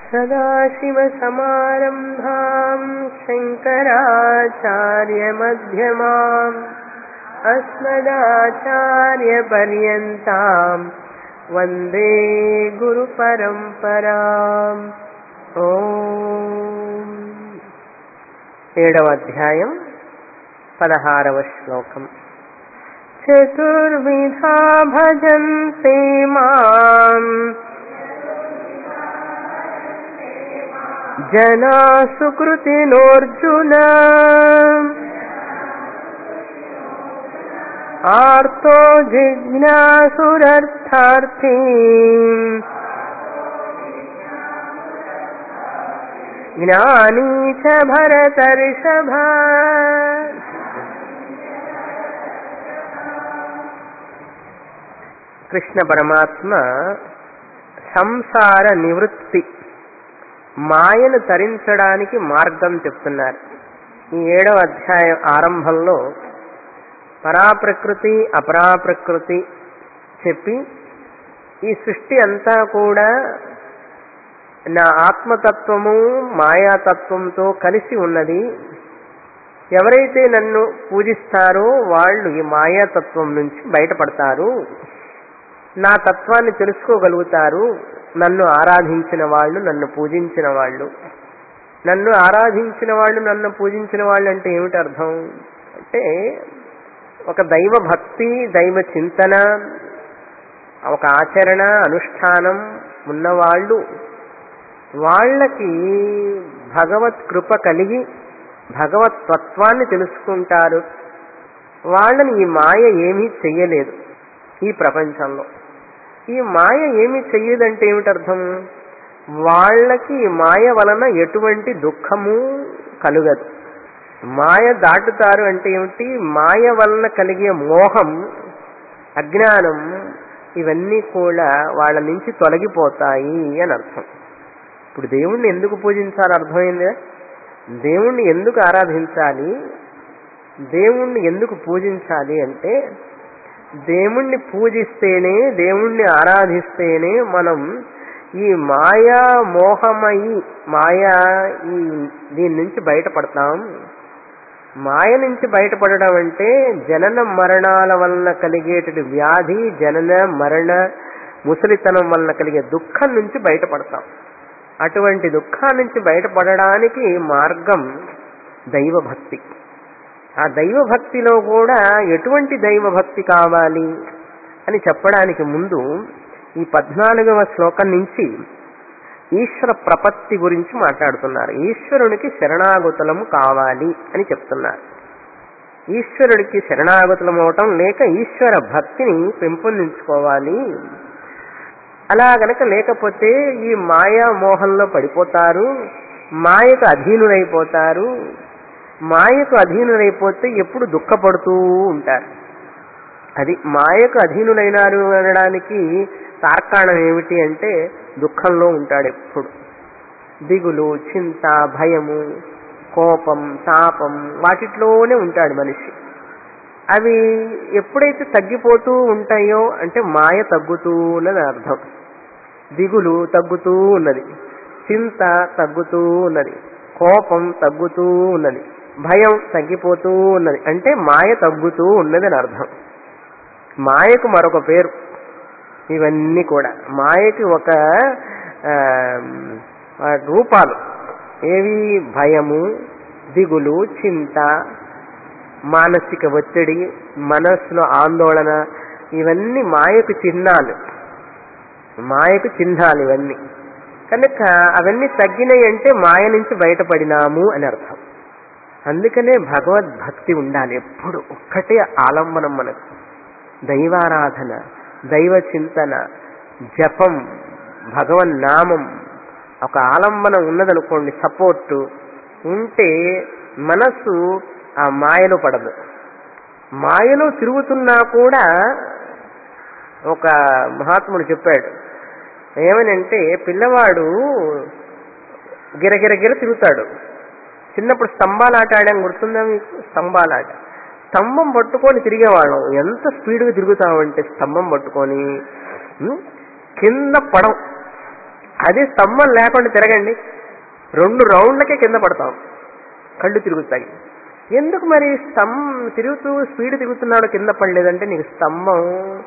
सदाशिवसमारम्भाम् शङ्कराचार्यमध्यमाम् अस्मदाचार्यपर्यन्ताम् वन्दे गुरुपरम्पराम् ఓం ఏడవ అధ్యాయం పదహారవ శ్లోకం చతుర్విధా భజంతే మాం జనా సుకృతినోర్జున ఆర్తో జిజ్ఞాసురర్థార్థీ జ్ఞానీ చ భరతర్షభ కృష్ణ పరమాత్మ సంసార నివృత్తి మాయను తరించడానికి మార్గం చెప్తున్నారు ఈ ఏడవ అధ్యాయం ఆరంభంలో పరాప్రకృతి అపరాప్రకృతి చెప్పి ఈ సృష్టి అంతా కూడా నా ఆత్మతత్వము మాయాతత్వంతో కలిసి ఉన్నది ఎవరైతే నన్ను పూజిస్తారో వాళ్ళు ఈ మాయాతత్వం నుంచి బయటపడతారు నా తత్వాన్ని తెలుసుకోగలుగుతారు నన్ను ఆరాధించిన వాళ్ళు నన్ను పూజించిన వాళ్ళు నన్ను ఆరాధించిన వాళ్ళు నన్ను పూజించిన వాళ్ళు అంటే ఏమిటి అర్థం అంటే ఒక దైవ భక్తి దైవ చింతన ఒక ఆచరణ అనుష్ఠానం ఉన్నవాళ్ళు వాళ్ళకి భగవత్ కృప కలిగి భగవత్ తత్వాన్ని తెలుసుకుంటారు వాళ్ళని ఈ మాయ ఏమీ చెయ్యలేదు ఈ ప్రపంచంలో ఈ మాయ ఏమీ చెయ్యదంటే ఏమిటి అర్థం వాళ్ళకి ఈ మాయ వలన ఎటువంటి దుఃఖము కలుగదు మాయ దాటుతారు అంటే ఏమిటి మాయ వలన కలిగే మోహం అజ్ఞానం ఇవన్నీ కూడా వాళ్ళ నుంచి తొలగిపోతాయి అని అర్థం ఇప్పుడు దేవుణ్ణి ఎందుకు పూజించాలి అర్థమైందా దేవుణ్ణి ఎందుకు ఆరాధించాలి దేవుణ్ణి ఎందుకు పూజించాలి అంటే దేవుణ్ణి పూజిస్తేనే దేవుణ్ణి ఆరాధిస్తేనే మనం ఈ మాయా మోహమయి మాయా ఈ దీని నుంచి బయటపడతాం మాయ నుంచి బయటపడడం అంటే జనన మరణాల వలన కలిగేటటువంటి వ్యాధి జనన మరణ ముసలితనం వలన కలిగే దుఃఖం నుంచి బయటపడతాం అటువంటి దుఃఖాన్ని నుంచి బయటపడడానికి మార్గం దైవభక్తి ఆ దైవభక్తిలో కూడా ఎటువంటి దైవభక్తి కావాలి అని చెప్పడానికి ముందు ఈ పద్నాలుగవ శ్లోకం నుంచి ఈశ్వర ప్రపత్తి గురించి మాట్లాడుతున్నారు ఈశ్వరునికి శరణాగతులము కావాలి అని చెప్తున్నారు ఈశ్వరుడికి శరణాగతులం అవటం లేక ఈశ్వర భక్తిని పెంపొందించుకోవాలి అలా గనక లేకపోతే ఈ మాయా మోహంలో పడిపోతారు మాయకు అధీనులైపోతారు మాయకు అధీనులైపోతే ఎప్పుడు దుఃఖపడుతూ ఉంటారు అది మాయకు అధీనులైనారు అనడానికి తార్కాణం ఏమిటి అంటే దుఃఖంలో ఉంటాడు ఎప్పుడు దిగులు చింత భయము కోపం తాపం వాటిలోనే ఉంటాడు మనిషి అవి ఎప్పుడైతే తగ్గిపోతూ ఉంటాయో అంటే మాయ తగ్గుతూ ఉన్నది అర్థం దిగులు తగ్గుతూ ఉన్నది చింత తగ్గుతూ ఉన్నది కోపం తగ్గుతూ ఉన్నది భయం తగ్గిపోతూ ఉన్నది అంటే మాయ తగ్గుతూ ఉన్నది అని అర్థం మాయకు మరొక పేరు ఇవన్నీ కూడా మాయకి ఒక రూపాలు ఏవి భయము దిగులు చింత మానసిక ఒత్తిడి మనస్సులో ఆందోళన ఇవన్నీ మాయకు చిహ్నాలు మాయకు చిహ్నాలు ఇవన్నీ కనుక అవన్నీ తగ్గినాయి అంటే మాయ నుంచి బయటపడినాము అని అర్థం అందుకనే భగవద్భక్తి ఉండాలి ఎప్పుడు ఒక్కటే ఆలంబనం మనకు దైవారాధన దైవ చింతన జపం భగవన్ నామం ఒక ఆలంబనం ఉన్నదనుకోండి సపోర్టు ఉంటే మనస్సు ఆ మాయలో పడదు మాయలో తిరుగుతున్నా కూడా ఒక మహాత్ముడు చెప్పాడు ఏమనంటే పిల్లవాడు గిరగిర గిర తిరుగుతాడు చిన్నప్పుడు స్తంభాలాట ఆడాం గుర్తుందా మీకు స్తంభాలాట స్తంభం పట్టుకొని తిరిగేవాళ్ళం ఎంత స్పీడ్గా తిరుగుతామంటే స్తంభం పట్టుకొని ఉం, కింద పడం అదే స్తంభం లేకుండా తిరగండి రెండు రౌండ్లకే కింద పడతాం కళ్ళు తిరుగుతాయి ఎందుకు మరి స్తంభం తిరుగుతూ స్పీడ్ తిరుగుతున్నాడు కింద పడలేదంటే నీకు స్తంభం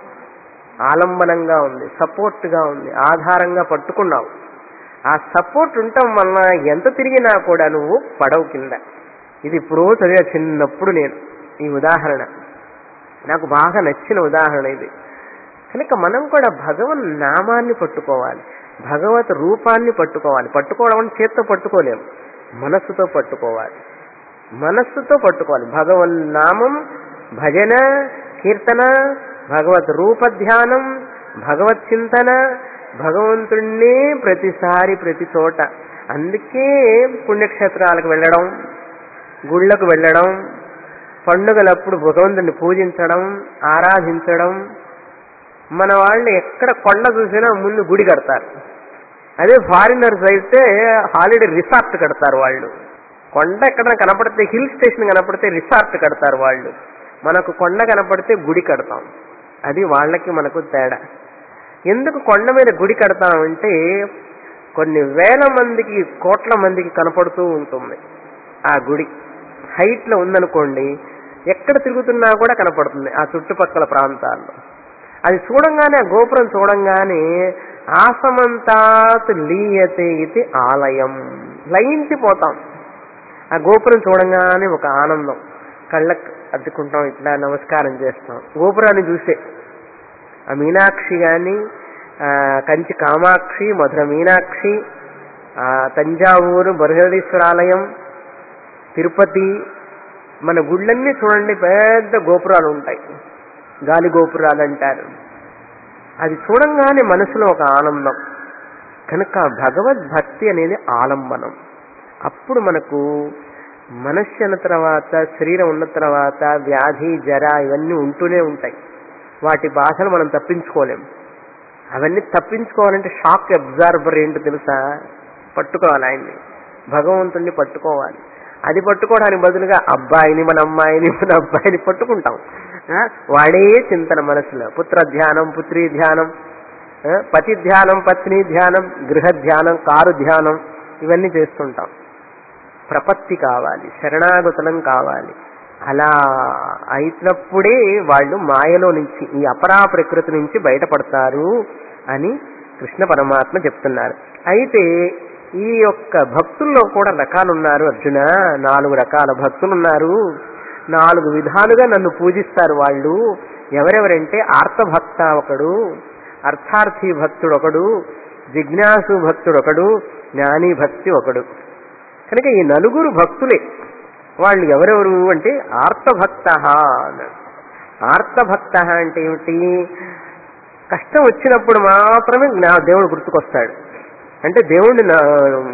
ఆలంబనంగా ఉంది సపోర్ట్గా ఉంది ఆధారంగా పట్టుకున్నావు ఆ సపోర్ట్ ఉండటం వలన ఎంత తిరిగినా కూడా నువ్వు పడవు కింద ఇది ఇప్పుడు చదివా చిన్నప్పుడు నేను ఈ ఉదాహరణ నాకు బాగా నచ్చిన ఉదాహరణ ఇది కనుక మనం కూడా భగవన్ నామాన్ని పట్టుకోవాలి భగవత్ రూపాన్ని పట్టుకోవాలి పట్టుకోవడం అంటే చేత్తో పట్టుకోలేము మనస్సుతో పట్టుకోవాలి మనస్సుతో పట్టుకోవాలి భగవన్ నామం భజన కీర్తన భగవత్ రూప ధ్యానం భగవత్ చింతన భగవంతుణ్ణి ప్రతిసారి ప్రతి చోట అందుకే పుణ్యక్షేత్రాలకు వెళ్ళడం గుళ్ళకు వెళ్ళడం పండుగలప్పుడు భగవంతుని పూజించడం ఆరాధించడం మన వాళ్ళు ఎక్కడ కొండ చూసినా ముందు గుడి కడతారు అదే ఫారినర్స్ అయితే హాలిడే రిసార్ట్ కడతారు వాళ్ళు కొండ ఎక్కడ కనపడితే హిల్ స్టేషన్ కనపడితే రిసార్ట్ కడతారు వాళ్ళు మనకు కొండ కనపడితే గుడి కడతాం అది వాళ్ళకి మనకు తేడా ఎందుకు కొండ మీద గుడి కడతామంటే కొన్ని వేల మందికి కోట్ల మందికి కనపడుతూ ఉంటుంది ఆ గుడి హైట్ లో ఉందనుకోండి ఎక్కడ తిరుగుతున్నా కూడా కనపడుతుంది ఆ చుట్టుపక్కల ప్రాంతాల్లో అది చూడంగానే ఆ గోపురం చూడంగానే ఆసమంతాత్ లీయతే ఇది ఆలయం లయించిపోతాం ఆ గోపురం చూడంగానే ఒక ఆనందం కళ్ళకు అద్దుకుంటాం ఇట్లా నమస్కారం చేస్తాం గోపురాన్ని చూసే ఆ మీనాక్షి కానీ కంచి కామాక్షి మధుర మీనాక్షి ఆ తంజావూరు బృహదీశ్వరాలయం తిరుపతి మన గుళ్ళన్నీ చూడండి పెద్ద గోపురాలు ఉంటాయి గాలి గోపురాలు అంటారు అది చూడంగానే మనసులో ఒక ఆనందం కనుక భగవద్భక్తి అనేది ఆలంబనం అప్పుడు మనకు మనస్సు అన్న తర్వాత శరీరం ఉన్న తర్వాత వ్యాధి జర ఇవన్నీ ఉంటూనే ఉంటాయి వాటి బాధలు మనం తప్పించుకోలేం అవన్నీ తప్పించుకోవాలంటే షాక్ అబ్జార్బర్ ఏంటో తెలుసా పట్టుకోవాలి ఆయన్ని భగవంతుణ్ణి పట్టుకోవాలి అది పట్టుకోవడానికి బదులుగా అబ్బాయిని మన అమ్మాయిని మన అబ్బాయిని పట్టుకుంటాం ఆ, వాడే చింతన మనసులో పుత్ర ధ్యానం పుత్రీ ధ్యానం ఆ, పతి ధ్యానం పత్ని ధ్యానం గృహ ధ్యానం కారు ధ్యానం ఇవన్నీ చేస్తుంటాం ప్రపత్తి కావాలి శరణాగతులం కావాలి అలా అయినప్పుడే వాళ్ళు మాయలో నుంచి ఈ అపరా ప్రకృతి నుంచి బయటపడతారు అని కృష్ణ పరమాత్మ చెప్తున్నారు అయితే ఈ యొక్క భక్తుల్లో కూడా రకాలున్నారు అర్జున నాలుగు రకాల భక్తులు ఉన్నారు నాలుగు విధాలుగా నన్ను పూజిస్తారు వాళ్ళు ఎవరెవరంటే ఆర్తభక్త ఒకడు అర్థార్థి భక్తుడు ఒకడు జిజ్ఞాసు భక్తుడు ఒకడు జ్ఞాని భక్తి ఒకడు కనుక ఈ నలుగురు భక్తులే వాళ్ళు ఎవరెవరు అంటే ఆర్తభక్త అన్నాడు ఆర్తభక్త అంటే ఏమిటి కష్టం వచ్చినప్పుడు మాత్రమే నా దేవుడు గుర్తుకొస్తాడు అంటే దేవుణ్ణి నా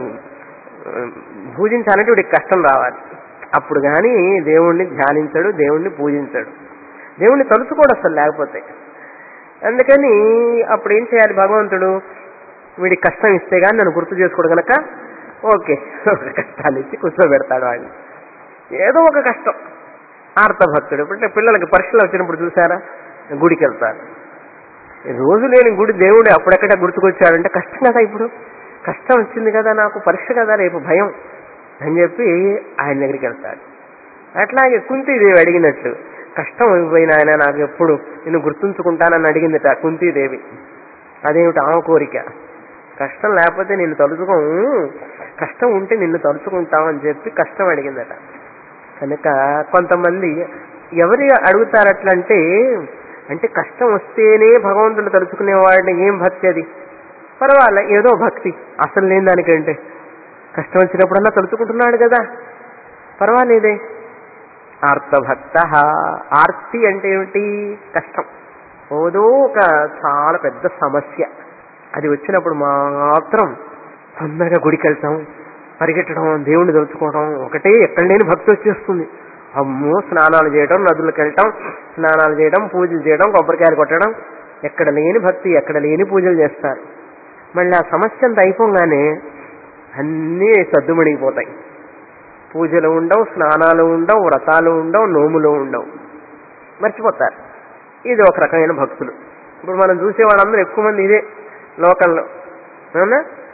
పూజించాలంటే వీడికి కష్టం రావాలి అప్పుడు కానీ దేవుణ్ణి ధ్యానించడు దేవుణ్ణి పూజించడు దేవుణ్ణి తలుచుకోడు అసలు లేకపోతే అందుకని అప్పుడు ఏం చేయాలి భగవంతుడు వీడికి కష్టం ఇస్తే కానీ నన్ను గుర్తు చేసుకోడు గనక ఓకే ఒక కష్టాలు ఇచ్చి కూర్చోబెడతాడు వాడిని ఏదో ఒక కష్టం ఆర్తభక్తుడు అంటే పిల్లలకి పరీక్షలు వచ్చినప్పుడు చూసారా గుడికి వెళ్తారు రోజు లేని గుడి దేవుడు అప్పుడెక్కడ గుర్తుకొచ్చాడంటే కష్టం కదా ఇప్పుడు కష్టం వచ్చింది కదా నాకు పరీక్ష కదా రేపు భయం అని చెప్పి ఆయన దగ్గరికి వెళ్తాడు అట్లాగే కుంతీదేవి అడిగినట్లు కష్టం అయిపోయిన ఆయన నాకు ఎప్పుడు నిన్ను గుర్తుంచుకుంటానని అడిగిందట కుంతీదేవి అదేమిటి ఆమె కోరిక కష్టం లేకపోతే నిన్ను తలుచుకో కష్టం ఉంటే నిన్ను తలుచుకుంటామని చెప్పి కష్టం అడిగిందట కనుక కొంతమంది ఎవరి అడుగుతారు అట్లంటే అంటే కష్టం వస్తేనే భగవంతుడు తలుచుకునే వాడిని ఏం భక్తి అది పర్వాలే ఏదో భక్తి అసలు లేని దానికంటే కష్టం వచ్చినప్పుడన్నా తలుచుకుంటున్నాడు కదా పర్వాలేదే ఆర్తభక్త ఆర్తి అంటే ఏమిటి కష్టం ఏదో ఒక చాలా పెద్ద సమస్య అది వచ్చినప్పుడు మాత్రం తొందరగా గుడికి వెళ్తాం పరిగెట్టడం దేవుణ్ణి తలుచుకోవడం ఒకటే ఎక్కడ లేని భక్తి వచ్చేస్తుంది అమ్మో స్నానాలు చేయడం నదులకు వెళ్ళటం స్నానాలు చేయడం పూజలు చేయడం కొబ్బరికాయలు కొట్టడం ఎక్కడ లేని భక్తి ఎక్కడ లేని పూజలు చేస్తారు మళ్ళీ ఆ సమస్య అంతా అయిపోగానే అన్నీ సద్దుమణిగిపోతాయి పూజలు ఉండవు స్నానాలు ఉండవు వ్రతాలు ఉండవు నోములు ఉండవు మర్చిపోతారు ఇది ఒక రకమైన భక్తులు ఇప్పుడు మనం చూసే వాళ్ళందరూ ఎక్కువ మంది ఇదే లోకంలో అవునా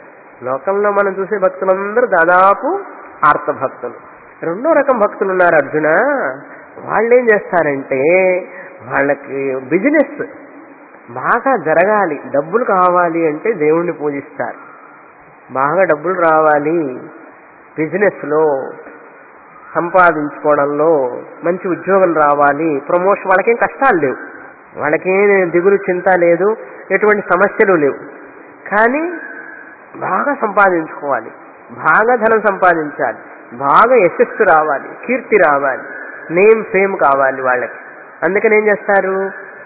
లోకంలో మనం చూసే భక్తులందరూ దాదాపు ఆర్త భక్తులు రెండో రకం భక్తులు ఉన్నారు అర్జున వాళ్ళు ఏం చేస్తారంటే వాళ్ళకి బిజినెస్ బాగా జరగాలి డబ్బులు కావాలి అంటే దేవుణ్ణి పూజిస్తారు బాగా డబ్బులు రావాలి బిజినెస్లో సంపాదించుకోవడంలో మంచి ఉద్యోగం రావాలి ప్రమోషన్ వాళ్ళకేం కష్టాలు లేవు వాళ్ళకేం దిగులు చింత లేదు ఎటువంటి సమస్యలు లేవు కానీ బాగా సంపాదించుకోవాలి బాగా ధనం సంపాదించాలి బాగా యశస్సు రావాలి కీర్తి రావాలి నేమ్ ఫేమ్ కావాలి వాళ్ళకి అందుకని ఏం చేస్తారు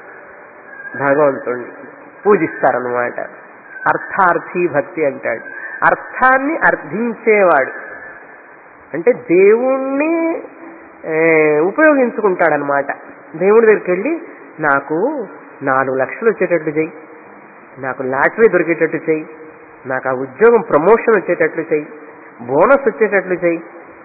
భగవంతుణ్ణి పూజిస్తారనమాట అర్థార్థి భక్తి అంటాడు అర్థాన్ని అర్థించేవాడు అంటే దేవుణ్ణి ఏ, ఉపయోగించుకుంటాడనమాట దేవుడి దగ్గరికి వెళ్ళి నాకు నాలుగు లక్షలు వచ్చేటట్లు చెయ్యి నాకు లాటరీ దొరికేటట్టు చెయ్యి నాకు ఆ ఉద్యోగం ప్రమోషన్ వచ్చేటట్లు చెయ్యి బోనస్ వచ్చేటట్లు చెయ్యి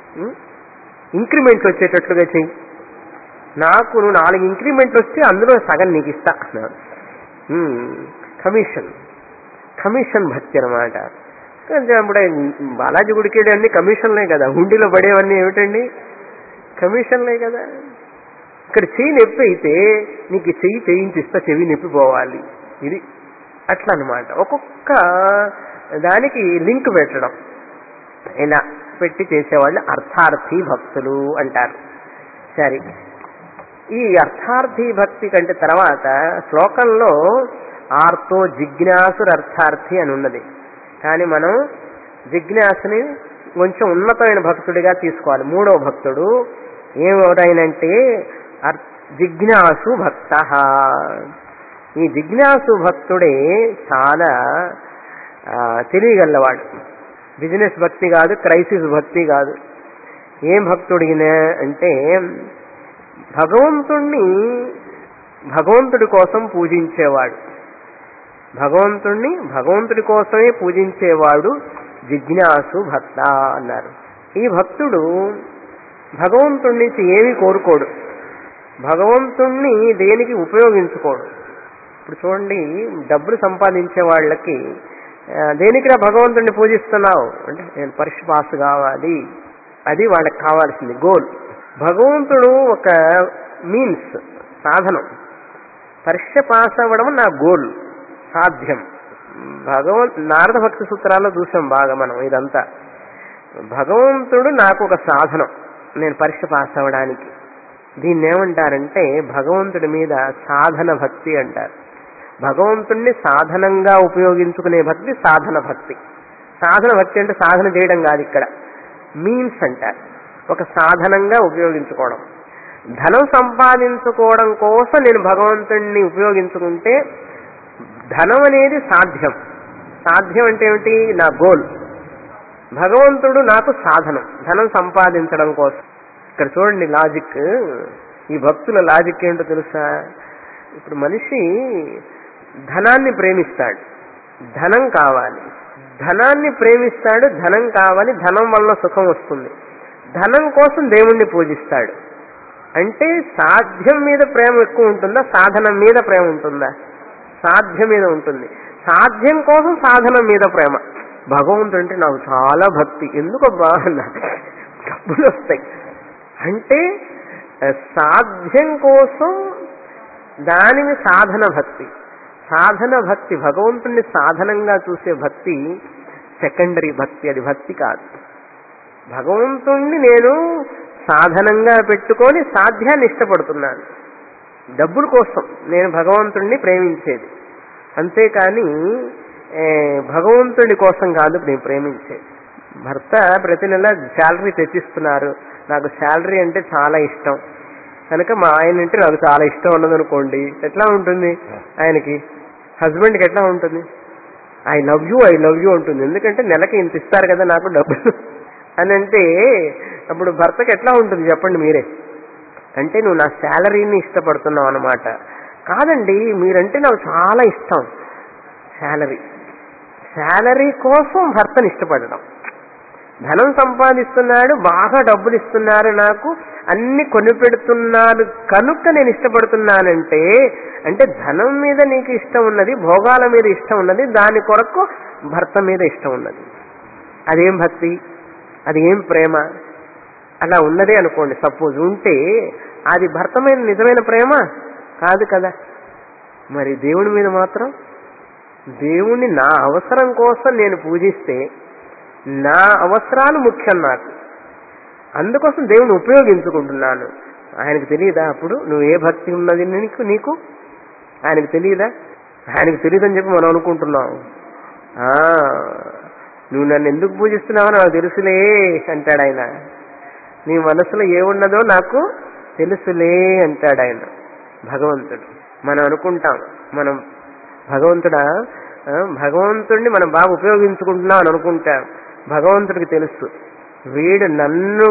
ఇంక్రిమెంట్ వచ్చేటట్లుగా చెయ్యి నాకు నువ్వు నాలుగు ఇంక్రిమెంట్లు వస్తే అందులో సగం నీకు ఇస్తా అన్నాడు ఉమ్, కమిషన్ కమిషన్ భక్తి అనమాట అప్పుడే బాలాజీ గుడికి వెళ్ళి అన్ని కమిషన్లే కదా హుండీలో పడేవన్నీ ఏమిటండి కమిషన్లే కదా ఇక్కడ చెయ్యి నొప్పి అయితే నీకు ఈ చెయ్యి చేయించిస్తా చెవి నొప్పి పోవాలి ఇది అట్లా అనమాట ఒక్కొక్క దానికి లింక్ పెట్టడం ఇలా పెట్టి చేసేవాళ్ళు అర్థార్థి భక్తులు అంటారు సరే ఈ అర్థార్థి భక్తి కంటే తర్వాత శ్లోకంలో ఆర్తో జిజ్ఞాసురు అర్థార్థి అని ఉన్నది కానీ మనం జిజ్ఞాసుని కొంచెం ఉన్నతమైన భక్తుడిగా తీసుకోవాలి మూడో భక్తుడు ఏమవుతాయనంటే అర్- జిజ్ఞాసు భక్త ఈ జిజ్ఞాసు భక్తుడే చాలా ఆ, తెలియగలవాడు బిజినెస్ భక్తి కాదు క్రైసిస్ భక్తి కాదు ఏం భక్తుడిగిన అంటే భగవంతుణ్ణి భగవంతుడి కోసం పూజించేవాడు భగవంతుణ్ణి భగవంతుడి కోసమే పూజించేవాడు జిజ్ఞాసు భక్త అన్నారు ఈ భక్తుడు భగవంతుడి నుంచి ఏమీ కోరుకోడు భగవంతుణ్ణి దేనికి ఉపయోగించుకోడు ఇప్పుడు చూడండి డబ్బులు సంపాదించే వాళ్ళకి ఆ, దేనికిరా భగవంతుణ్ణి పూజిస్తున్నావు అంటే నేను పరీక్ష పాస్ కావాలి అది వాళ్ళకి కావాల్సింది గోల్ భగవంతుడు ఒక మీన్స్ సాధనం పరీక్ష పాస్ అవ్వడం నా గోల్ సాధ్యం భగవంత్ నారద భక్తి సూత్రాల్లో చూసాం బాగా మనం ఇదంతా భగవంతుడు నాకు ఒక సాధనం నేను పరీక్ష పాస్ అవ్వడానికి దీన్ని ఏమంటారంటే భగవంతుడి మీద సాధన భక్తి అంటారు భగవంతుణ్ణి సాధనంగా ఉపయోగించుకునే భక్తి సాధన భక్తి సాధన భక్తి అంటే సాధన చేయడం కాదు ఇక్కడ మీన్స్ అంటారు ఒక సాధనంగా ఉపయోగించుకోవడం ధనం సంపాదించుకోవడం కోసం నేను భగవంతుణ్ణి ఉపయోగించుకుంటే ధనం అనేది సాధ్యం సాధ్యం అంటే ఏమిటి నా గోల్ భగవంతుడు నాకు సాధనం ధనం సంపాదించడం కోసం ఇక్కడ చూడండి లాజిక్ ఈ భక్తుల లాజిక్ ఏంటో తెలుసా ఇప్పుడు మనిషి ధనాన్ని ప్రేమిస్తాడు ధనం కావాలి ధనాన్ని ప్రేమిస్తాడు ధనం కావాలి ధనం వల్ల సుఖం వస్తుంది ధనం కోసం దేవుణ్ణి పూజిస్తాడు అంటే సాధ్యం మీద ప్రేమ ఎక్కువ ఉంటుందా సాధనం మీద ప్రేమ ఉంటుందా సాధ్యం మీద ఉంటుంది సాధ్యం కోసం సాధనం మీద ప్రేమ భగవంతుడు అంటే నాకు చాలా భక్తి ఎందుకబ్బా అన్నా డబ్బులు వస్తాయి అంటే ఆ, సాధ్యం కోసం దానిని సాధన భక్తి సాధన భక్తి భగవంతుణ్ణి సాధనంగా చూసే భక్తి సెకండరీ భక్తి అది భక్తి కాదు భగవంతుణ్ణి నేను సాధనంగా పెట్టుకొని సాధ్యాన్ని ఇష్టపడుతున్నాను డబ్బుల కోసం నేను భగవంతుణ్ణి ప్రేమించేది అంతేకాని ఏ, భగవంతుడి కోసం కాదు నేను ప్రేమించేది భర్త ప్రతి నెల శాలరీ తెచ్చిస్తున్నారు నాకు శాలరీ అంటే చాలా ఇష్టం కనుక మా ఆయన అంటే నాకు చాలా ఇష్టం ఉన్నదనుకోండి ఎట్లా ఉంటుంది ఆయనకి హస్బెండ్కి ఎట్లా ఉంటుంది I love you I love you ఉంటుంది ఎందుకంటే నెలకి ఇంత ఇస్తారు కదా నాకు డబ్బులు అని అంటే అప్పుడు భర్తకి ఎట్లా ఉంటుంది చెప్పండి మీరే అంటే నువ్వు నా శాలరీని ఇష్టపడుతున్నావు అనమాట కాదండి మీరంటే నాకు చాలా ఇష్టం శాలరీ శాలరీ కోసం భర్తను ఇష్టపడడం ధనం సంపాదిస్తున్నాడు బాగా డబ్బులు ఇస్తున్నారు నాకు అన్ని కొనిపెడుతున్నారు కనుక నేను ఇష్టపడుతున్నానంటే అంటే ధనం మీద నీకు ఇష్టం ఉన్నది భోగాల మీద ఇష్టం ఉన్నది దాని కొరకు భర్త మీద ఇష్టం ఉన్నది అదేం భక్తి అది ఏం ప్రేమ అలా ఉన్నదే అనుకోండి సపోజ్ ఉంటే అది భర్తమైన నిజమైన ప్రేమ కాదు కదా మరి దేవుని మీద మాత్రం దేవుణ్ణి నా అవసరం కోసం నేను పూజిస్తే నా అవసరాలు ముఖ్యం నాకు అందుకోసం దేవుని ఉపయోగించుకుంటున్నాను ఆయనకు తెలియదా అప్పుడు నువ్వు ఏ భక్తి ఉన్నది నీకు నీకు ఆయనకు తెలియదా ఆయనకు తెలియదని చెప్పి మనం అనుకుంటున్నాం ఆ, నువ్వు నన్ను ఎందుకు పూజిస్తున్నావో నాకు తెలుసులే అంటాడు ఆయన నీ మనసులో ఏమున్నదో నాకు తెలుసులే అంటాడు ఆయన భగవంతుడు మనం అనుకుంటాం మనం భగవంతుడా ఆ, భగవంతుడిని మనం బాగా ఉపయోగించుకుంటున్నాం అని అనుకుంటాం భగవంతుడికి తెలుసు వీడు నన్ను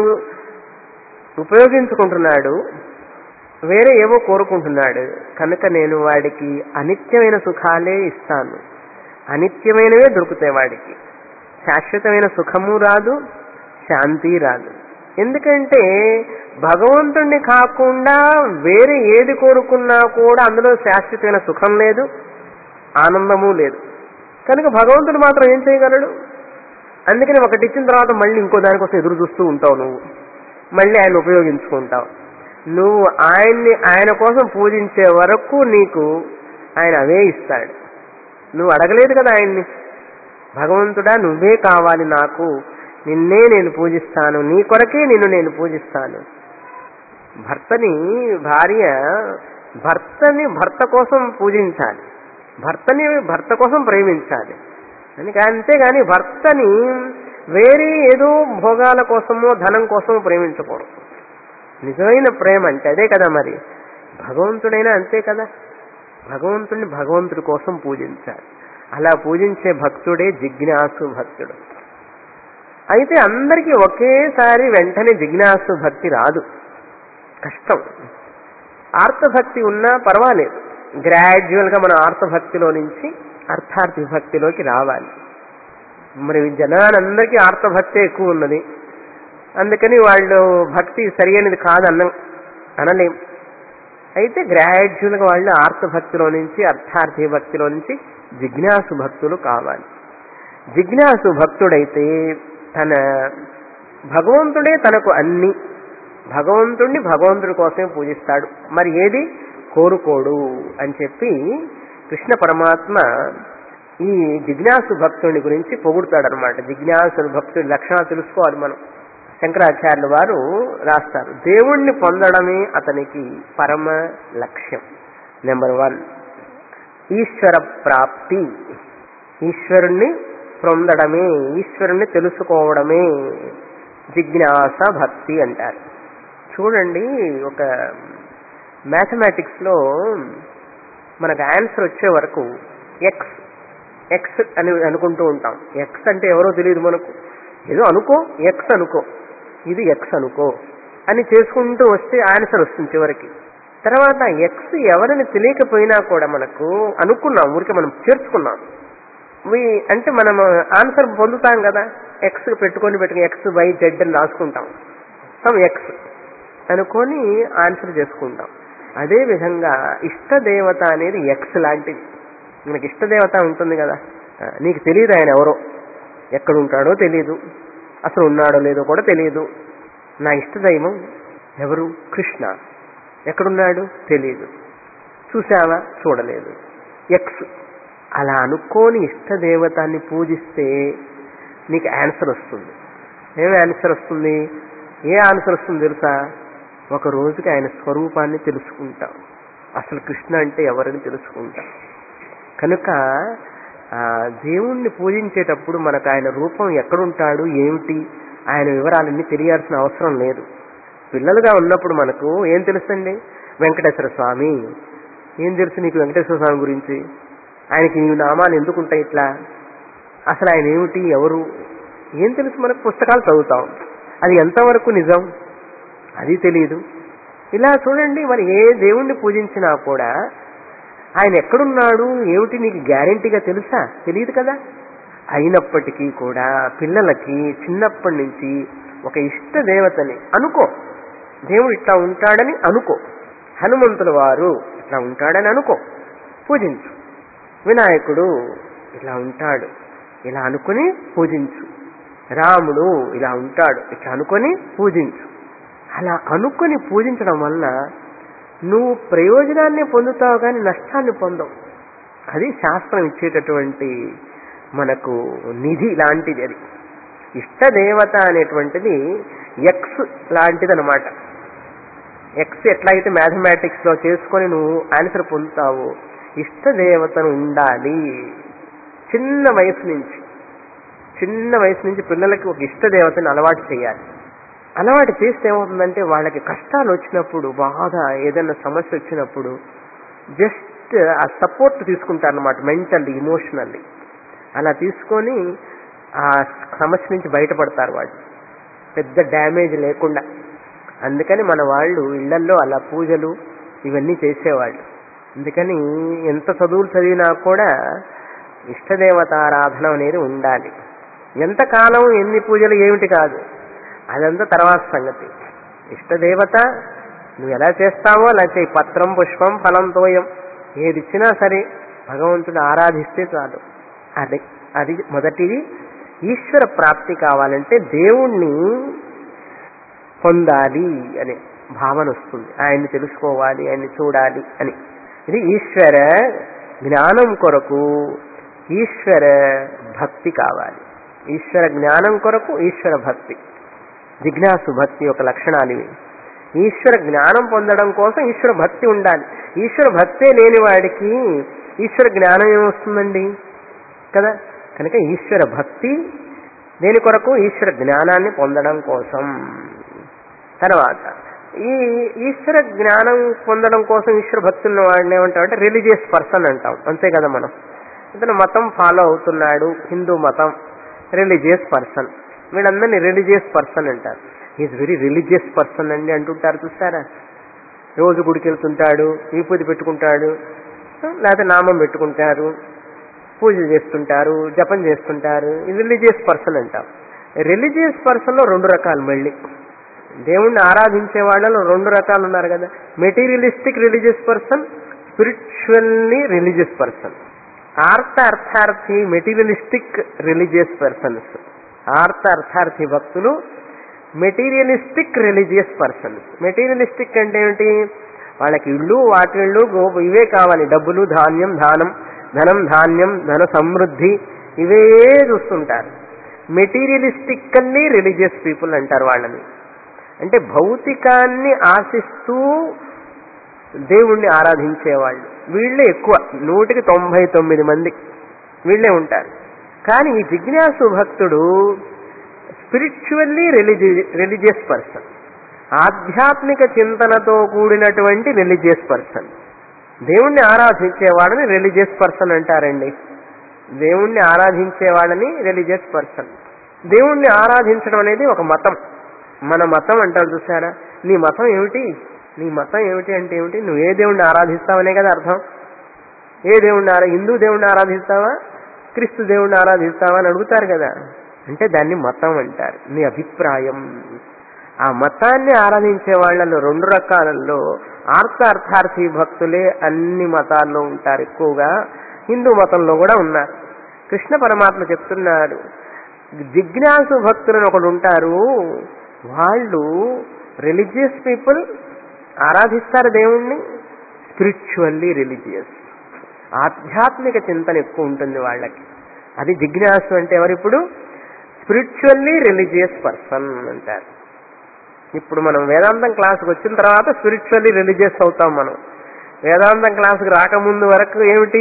ఉపయోగించుకుంటున్నాడు వేరే ఏవో కోరుకుంటున్నాడు కనుక నేను వాడికి అనిత్యమైన సుఖాలే ఇస్తాను అనిత్యమైనవే దొరుకుతాయి వాడికి శాశ్వతమైన సుఖము రాదు శాంతి రాదు ఎందుకంటే భగవంతుణ్ణి కాకుండా వేరే ఏది కోరుకున్నా కూడా అందులో శాశ్వతమైన సుఖం లేదు ఆనందము లేదు కనుక భగవంతుడు మాత్రం ఏం చేయగలడు అందుకని ఒకటి ఇచ్చిన తర్వాత మళ్ళీ ఇంకో దానికోసం ఎదురు చూస్తూ ఉంటావు నువ్వు మళ్ళీ ఆయన ఉపయోగించుకుంటావు నువ్వు ఆయన్ని ఆయన కోసం పూజించే వరకు నీకు ఆయన అవే ఇస్తాడు నువ్వు అడగలేదు కదా ఆయన్ని భగవంతుడా నువ్వే కావాలి నాకు నిన్నే నేను పూజిస్తాను నీ కొరకే నిన్ను నేను పూజిస్తాను భర్తని భార్య భర్తని భర్త కోసం పూజించాలి భర్తని భర్త కోసం ప్రేమించాలి అని అంతేగాని భర్తని వేరే ఏదో భోగాల కోసమో ధనం కోసమో ప్రేమించకూడదు నిజమైన ప్రేమ అంటే అదే కదా మరి భగవంతుడైనా అంతే కదా భగవంతుడిని భగవంతుడి కోసం పూజించాలి అలా పూజించే భక్తుడే జిజ్ఞాసు భక్తుడు అయితే అందరికీ ఒకేసారి వెంటనే జిజ్ఞాసు భక్తి రాదు కష్టం ఆర్తభక్తి ఉన్నా పర్వాలేదు గ్రాడ్యువల్ గా మన ఆర్తభక్తిలో నుంచి అర్థార్థ విభక్తిలోకి రావాలి మరి జనాలందరికీ ఆర్తభక్తి ఎక్కువ ఉన్నది అందుకని వాళ్ళు భక్తి సరి అయినది కాదు అన్న అనలేం అయితే గ్రాడ్యువల్ గా వాళ్ళు ఆర్తభక్తిలో నుంచి అర్థార్థి భక్తిలో నుంచి జిజ్ఞాసు భక్తులు కావాలి జిజ్ఞాసు భక్తుడైతే తన భగవంతుడే తనకు అన్ని భగవంతుణ్ణి భగవంతుడి కోసమే పూజిస్తాడు మరి ఏది కోరుకోడు అని చెప్పి కృష్ణ పరమాత్మ ఈ జిజ్ఞాసు భక్తుని గురించి పొగుడుతాడనమాట జిజ్ఞాసు భక్తుడి లక్షణాలు తెలుసుకోవాలి మనం శంకరాచార్యుల వారు రాస్తారు దేవుణ్ణి పొందడమే అతనికి పరమ లక్ష్యం నెంబర్ వన్ ఈశ్వర ప్రాప్తి ఈశ్వరుణ్ణి పొందడమే ఈశ్వరుణ్ణి తెలుసుకోవడమే జిజ్ఞాస భక్తి అంటారు చూడండి ఒక మ్యాథమెటిక్స్ లో మనకు ఆన్సర్ వచ్చే వరకు ఎక్స్ ఎక్స్ అని అనుకుంటూ ఉంటాం ఎక్స్ అంటే ఎవరో తెలియదు మనకు ఏదో అనుకో ఎక్స్ అనుకో ఇది ఎక్స్ అనుకో అని చేసుకుంటూ వస్తే ఆన్సర్ వస్తుంది చివరికి తర్వాత ఎక్స్ ఎవరిని తెలియకపోయినా కూడా మనకు అనుకున్నాం ఊరికే మనం చేర్చుకున్నాం వి- అంటే మనం ఆన్సర్ పొందుతాం కదా ఎక్స్ పెట్టుకొని పెట్టుకుని ఎక్స్ వై జెడ్ అని రాసుకుంటాం సమ్ ఎక్స్ అనుకొని ఆన్సర్ చేసుకుంటాం అదే విధంగా ఇష్టదేవత అనేది ఎక్స్ లాంటిది మనకి ఇష్టదేవత ఉంటుంది కదా ఆ, నీకు తెలియదు ఆయన ఎవరో ఎక్కడ ఉంటాడో తెలియదు అసలు ఉన్నాడో లేదో కూడా తెలియదు నా ఇష్టదైవం ఎవరు కృష్ణ ఎక్కడున్నాడు తెలియదు చూసావా చూడలేదు ఎక్స్ అలా అనుకోని ఇష్టదేవతాన్ని పూజిస్తే నీకు ఆన్సర్ వస్తుంది ఏం ఆన్సర్ వస్తుంది ఏ ఆన్సర్ వస్తుంది తెలుసా ఒక రోజుకి ఆయన స్వరూపాన్ని తెలుసుకుంటాం అసలు కృష్ణ అంటే ఎవరిని తెలుసుకుంటాం కనుక ఆ, దేవుణ్ణి పూజించేటప్పుడు మనకు ఆయన రూపం ఎక్కడుంటాడు ఏమిటి ఆయన వివరాలన్నీ తెలియాల్సిన అవసరం లేదు పిల్లలుగా ఉన్నప్పుడు మనకు ఏం తెలుసండి వెంకటేశ్వర స్వామి ఏం తెలుసు నీకు వెంకటేశ్వర స్వామి గురించి ఆయనకి నీ నామాలు ఎందుకుంటాయి ఇట్లా అసలు ఆయన ఏమిటి ఎవరు ఏం తెలుసు మనకు పుస్తకాలు చదువుతాం అది ఎంతవరకు నిజం అది తెలియదు ఇలా చూడండి మరి ఏ దేవుణ్ణి పూజించినా కూడా ఆయన ఎక్కడున్నాడు ఏమిటి నీకు గ్యారంటీగా తెలుసా తెలియదు కదా అయినప్పటికీ కూడా పిల్లలకి చిన్నప్పటి నుంచి ఒక ఇష్ట దేవతని అనుకో దేవుడు ఇట్లా ఉంటాడని అనుకో హనుమంతుల వారు ఇట్లా ఉంటాడని అనుకో పూజించు వినాయకుడు ఇలా ఉంటాడు ఇలా అనుకుని పూజించు రాముడు ఇలా ఉంటాడు ఇట్లా అనుకొని పూజించు అలా అనుకొని పూజించడం వల్ల నువ్వు ప్రయోజనాన్ని పొందుతావు కానీ నష్టాన్ని పొందవు అది శాస్త్రం ఇచ్చేటటువంటి మనకు నిధి లాంటిది అది ఇష్టదేవత అనేటువంటిది ఎక్స్ లాంటిది అనమాట ఎక్స్ ఎట్లయితే మ్యాథమెటిక్స్ లో చేసుకొని నువ్వు ఆన్సర్ పొందుతావు ఇష్టదేవతను ఉండాలి చిన్న వయసు నుంచి చిన్న వయసు నుంచి పిల్లలకి ఒక ఇష్టదేవతని అలవాటు చేయాలి అలవాటు చేస్తే ఏమవుతుందంటే వాళ్ళకి కష్టాలు వచ్చినప్పుడు బాధ ఏదైనా సమస్య వచ్చినప్పుడు జస్ట్ ఆ సపోర్ట్ తీసుకుంటారు అనమాట మెంటల్లీ ఇమోషనల్లీ అలా తీసుకొని ఆ సమస్య నుంచి బయటపడతారు వాళ్ళు పెద్ద డ్యామేజ్ లేకుండా అందుకని మన వాళ్ళు ఇళ్లల్లో అలా పూజలు ఇవన్నీ చేసేవాళ్ళు అందుకని ఎంత చదువులు చదివినా కూడా ఇష్టదేవతారాధన అనేది ఉండాలి ఎంత కాలం ఎన్ని పూజలు ఏమిటి కాదు అదంతా తర్వాత సంగతి ఇష్టదేవత నువ్వు ఎలా చేస్తావో అలా చేయి పత్రం పుష్పం ఫలం తోయం ఏది ఇచ్చినా సరే భగవంతుడు ఆరాధిస్తే చాలు అది అది మొదటిది ఈశ్వర ప్రాప్తి కావాలంటే దేవుణ్ణి పొందాలి అనే భావన వస్తుంది ఆయన్ని తెలుసుకోవాలి ఆయన్ని చూడాలి అని ఇది ఈశ్వర జ్ఞానం కొరకు ఈశ్వర భక్తి కావాలి ఈశ్వర జ్ఞానం కొరకు ఈశ్వర భక్తి జిజ్ఞాసు భక్తి యొక్క లక్షణాలు ఇవి ఈశ్వర జ్ఞానం పొందడం కోసం ఈశ్వర భక్తి ఉండాలి ఈశ్వర భక్తే లేని వాడికి ఈశ్వర జ్ఞానం ఏమొస్తుందండి కదా కనుక ఈశ్వర భక్తి దేని కొరకు ఈశ్వర జ్ఞానాన్ని పొందడం కోసం తర్వాత ఈ ఈశ్వర జ్ఞానం పొందడం కోసం ఈశ్వర భక్తి ఉన్న వాడిని ఏమంటాం అంటే రిలీజియస్ పర్సన్ అంటాం అంతే కదా మనం ఇతను మతం ఫాలో అవుతున్నాడు హిందూ మతం రిలీజియస్ పర్సన్ వీళ్ళందరినీ రిలీజియస్ పర్సన్ అంటారు ఈజ్ వెరీ రిలీజియస్ పర్సన్ అండి అంటుంటారు చూస్తారా రోజు గుడికి వెళ్తుంటాడు విభూతి పెట్టుకుంటాడు లేకపోతే నామం పెట్టుకుంటారు పూజలు చేస్తుంటారు జపం చేస్తుంటారు ఇది రిలీజియస్ పర్సన్ అంటాం రిలీజియస్ పర్సన్ లో రెండు రకాలు మళ్ళీ దేవుణ్ణి ఆరాధించే వాళ్ళలో రెండు రకాలు ఉన్నారు కదా materialistic religious person spiritually religious person ఆర్త అర్థార్థి మెటీరియలిస్టిక్ రిలీజియస్ పర్సన్స్ ఆర్త అర్థార్థి భక్తులు మెటీరియలిస్టిక్ రిలీజియస్ పర్సన్స్ మెటీరియలిస్టిక్ అంటే ఏమిటి వాళ్ళకి ఇళ్ళు వాటిళ్ళు గో ఇవే కావాలి డబ్బులు ధాన్యం దానం ధనం ధాన్యం ధన సమృద్ధి ఇవే చూస్తుంటారు మెటీరియలిస్టిక్కల్లీ రిలీజియస్ పీపుల్ అంటారు వాళ్ళని అంటే భౌతికాన్ని ఆశిస్తూ దేవుణ్ణి ఆరాధించేవాళ్ళు వీళ్ళే ఎక్కువ నూటికి తొంభై తొమ్మిది మంది వీళ్ళే ఉంటారు కానీ ఈ జిజ్ఞాసు భక్తుడు స్పిరిచువల్లీ రిలీజి రిలీజియస్ పర్సన్ ఆధ్యాత్మిక చింతనతో కూడినటువంటి రిలీజియస్ పర్సన్ దేవుణ్ణి ఆరాధించే వాళ్ళని రిలీజియస్ పర్సన్ అంటారండి దేవుణ్ణి ఆరాధించే వాళ్ళని రిలీజియస్ పర్సన్ దేవుణ్ణి ఆరాధించడం అనేది ఒక మతం మన మతం అంటారు చూసారా నీ మతం ఏమిటి నీ మతం ఏమిటి అంటే ఏమిటి నువ్వు ఏ దేవుణ్ణి ఆరాధిస్తావనే కదా అర్థం ఏ దేవుణ్ణి ఆరా హిందూ దేవుణ్ణి ఆరాధిస్తావా క్రీస్తు దేవుణ్ణి ఆరాధిస్తావా అని అడుగుతారు కదా అంటే దాన్ని మతం అంటారు నీ అభిప్రాయం ఆ మతాన్ని ఆరాధించే వాళ్ళలో రెండు రకాలలో ఆర్త అర్థార్థి భక్తులే అన్ని మతాల్లో ఉంటారు ఎక్కువగా హిందూ మతంలో కూడా ఉన్నారు కృష్ణ పరమాత్మ చెప్తున్నాడు జిజ్ఞాసు భక్తులను ఒకడు ఉంటారు వాళ్ళు రిలీజియస్ పీపుల్ ఆరాధిస్తారు దేవుణ్ణి స్పిరిచువల్లీ రిలీజియస్ ఆధ్యాత్మిక చింతన ఎక్కువ ఉంటుంది వాళ్ళకి అది జిజ్ఞాసు అంటే ఎవరిప్పుడు స్పిరిచువల్లీ రిలీజియస్ పర్సన్ అంటారు ఇప్పుడు మనం వేదాంతం క్లాస్కి వచ్చిన తర్వాత స్పిరిచువల్లీ రిలీజియస్ అవుతాం మనం వేదాంతం క్లాస్కి రాకముందు వరకు ఏమిటి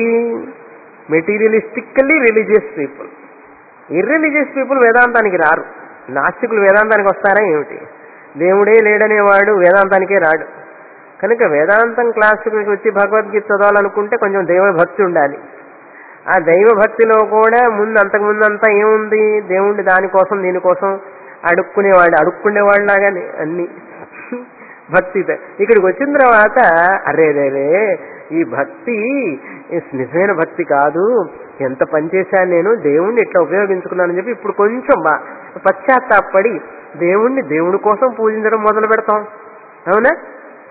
materialistically religious people irreligious people వేదాంతానికి రారు నాస్తికులు వేదాంతానికి వస్తారా ఏమిటి దేవుడే లేడనేవాడు వేదాంతానికే రాడు కనుక వేదాంతం క్లాసుకి వచ్చి భగవద్గీత చదవాలనుకుంటే కొంచెం దైవ భక్తి ఉండాలి ఆ దైవ భక్తిలో కూడా ముందు అంతకు ముందు అంతా ఏముంది దేవుణ్ణి దానికోసం దీనికోసం అడుక్కునేవాడు అడుక్కునేవాడు లాగానే అన్ని భక్తి ఇక్కడికి వచ్చిన తర్వాత అరే రే ఈ భక్తి నిజమైన భక్తి కాదు ఎంత పనిచేశాను నేను దేవుణ్ణి ఇట్లా ఉపయోగించుకున్నానని చెప్పి ఇప్పుడు కొంచెం బా పశ్చాత్తాపడి దేవుణ్ణి దేవుడి కోసం పూజించడం మొదలు పెడతాం అవునా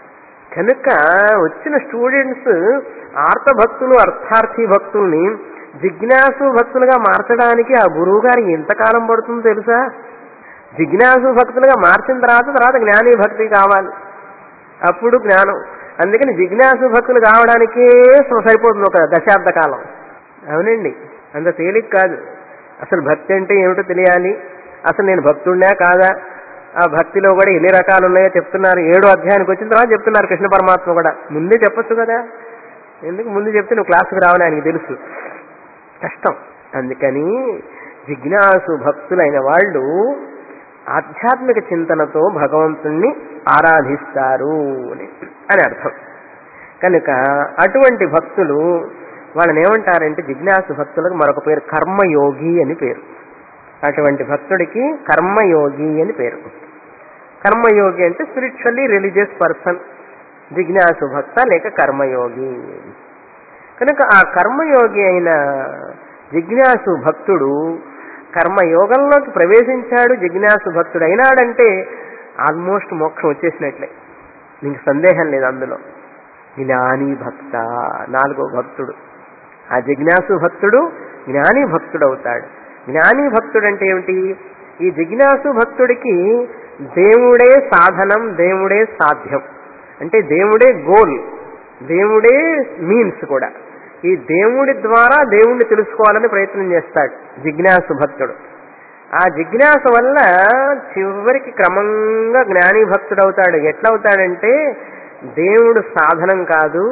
కనుక వచ్చిన స్టూడెంట్స్ ఆర్త భక్తులు అర్థార్థి భక్తుల్ని జిజ్ఞాసు భక్తులుగా మార్చడానికి ఆ గురువు గారికి ఎంతకాలం పడుతుందో తెలుసా జిజ్ఞాసు భక్తులుగా మార్చిన తర్వాత తర్వాత జ్ఞాని భక్తి కావాలి అప్పుడు జ్ఞానం అందుకని జిజ్ఞాసు భక్తులు కావడానికే సరిపోతుంది ఒక దశాబ్ద కాలం అవునండి అంత తేలిక కాదు అసలు భక్తి అంటే ఏమిటో తెలియాలి అసలు నేను భక్తుడినా కాదా ఆ భక్తిలో కూడా ఎన్ని రకాలు ఉన్నాయో చెప్తున్నారు ఏడో అధ్యాయానికి వచ్చిన తర్వాత చెప్తున్నారు కృష్ణ పరమాత్మ కూడా ముందే చెప్పొచ్చు కదా ఎందుకు ముందు చెప్తే నువ్వు క్లాసుకు రావని ఆయనకి తెలుసు కష్టం అందుకని జిజ్ఞాసు భక్తులైన వాళ్ళు ఆధ్యాత్మిక చింతనతో భగవంతుణ్ణి ఆరాధిస్తారు అని అని అర్థం కనుక అటువంటి భక్తులు వాళ్ళని ఏమంటారంటే జిజ్ఞాసు భక్తులకు మరొక పేరు కర్మయోగి అని పేరు అటువంటి భక్తుడికి కర్మయోగి అని పేరు కర్మయోగి అంటే స్పిరిచువల్లీ రిలీజియస్ పర్సన్ జిజ్ఞాసు భక్త లేక కర్మయోగి కనుక ఆ కర్మయోగి అయిన జిజ్ఞాసు భక్తుడు కర్మయోగంలోకి ప్రవేశించాడు జిజ్ఞాసు భక్తుడు అయినాడంటే ఆల్మోస్ట్ మోక్షం వచ్చేసినట్లే నీకు సందేహం లేదు అందులో జ్ఞాని భక్త నాలుగో భక్తుడు ఆ జిజ్ఞాసు భక్తుడు జ్ఞాని భక్తుడు అవుతాడు జ్ఞాని భక్తుడు అంటే ఏమిటి ఈ జిజ్ఞాసు భక్తుడికి దేవుడే సాధనం దేవుడే సాధ్యం అంటే దేవుడే గోల్ దేవుడే మీన్స్ కూడా ఈ దేవుడి ద్వారా దేవుణ్ణి తెలుసుకోవాలని ప్రయత్నం చేస్తాడు జిజ్ఞాసు భక్తుడు ఆ జిజ్ఞాస వల్ల చివరికి క్రమంగా జ్ఞాని భక్తుడు అవుతాడు ఎట్లా అవుతాడంటే దేవుడు సాధనం కాదు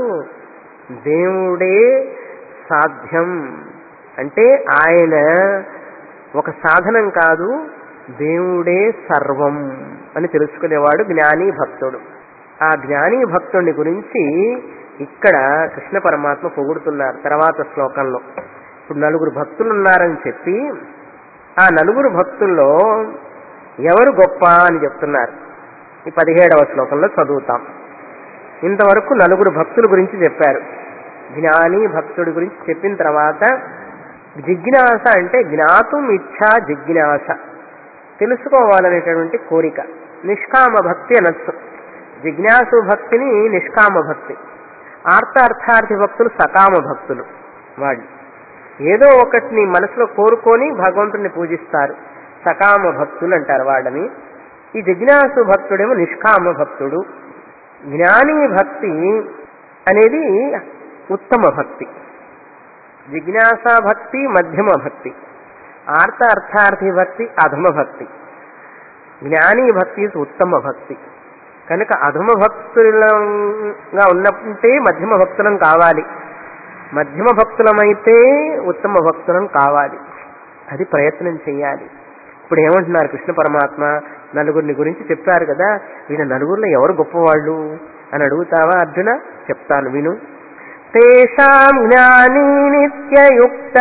దేవుడే సాధ్యం అంటే ఆయన ఒక సాధనం కాదు దేవుడే సర్వం అని తెలుసుకునేవాడు జ్ఞాని భక్తుడు ఆ జ్ఞాని భక్తుడిని గురించి ఇక్కడ కృష్ణ పరమాత్మ పొగుడుతున్నారు తర్వాత శ్లోకంలో ఇప్పుడు నలుగురు భక్తులు ఉన్నారని చెప్పి ఆ నలుగురు భక్తుల్లో ఎవరు గొప్ప అని చెప్తున్నారు ఈ పదిహేడవ శ్లోకంలో చదువుతాం ఇంతవరకు నలుగురు భక్తుల గురించి చెప్పారు జ్ఞాని భక్తుడి గురించి చెప్పిన తర్వాత జిజ్ఞాస అంటే జ్ఞాతం ఇచ్చా జిజ్ఞాస తెలుసుకోవాలనేటటువంటి కోరిక నిష్కామ భక్తి అనొచ్చు జిజ్ఞాసు భక్తిని నిష్కామ భక్తి ఆర్త అర్థార్థి భక్తులు సకామ భక్తులు వాళ్ళు ఏదో ఒకటిని మనసులో కోరుకొని భగవంతుడిని పూజిస్తారు సకామ భక్తులు అంటారు వాళ్ళని ఈ జిజ్ఞాసు భక్తుడేమో నిష్కామ భక్తుడు జ్ఞాని భక్తి అనేది ఉత్తమ భక్తి జిజ్ఞాస భక్తి మధ్యమ భక్తి ఆర్త అర్థార్థి భక్తి అధమ భక్తి జ్ఞాని భక్తి ఉత్తమ భక్తి కనుక అధమ భక్తులంగా ఉన్నట్టే మధ్యమ భక్తులం కావాలి మధ్యమ భక్తులమైతే ఉత్తమ భక్తులం కావాలి అది ప్రయత్నం చేయాలి ఇప్పుడు ఏమంటున్నారు కృష్ణ పరమాత్మ నలుగురిని గురించి చెప్పారు కదా వీళ్ళ నలుగురిలో ఎవరు గొప్పవాళ్ళు అని అడుగుతావా అర్జున చెప్తాను విను తేషాం జ్ఞానీ నిత్యయుక్త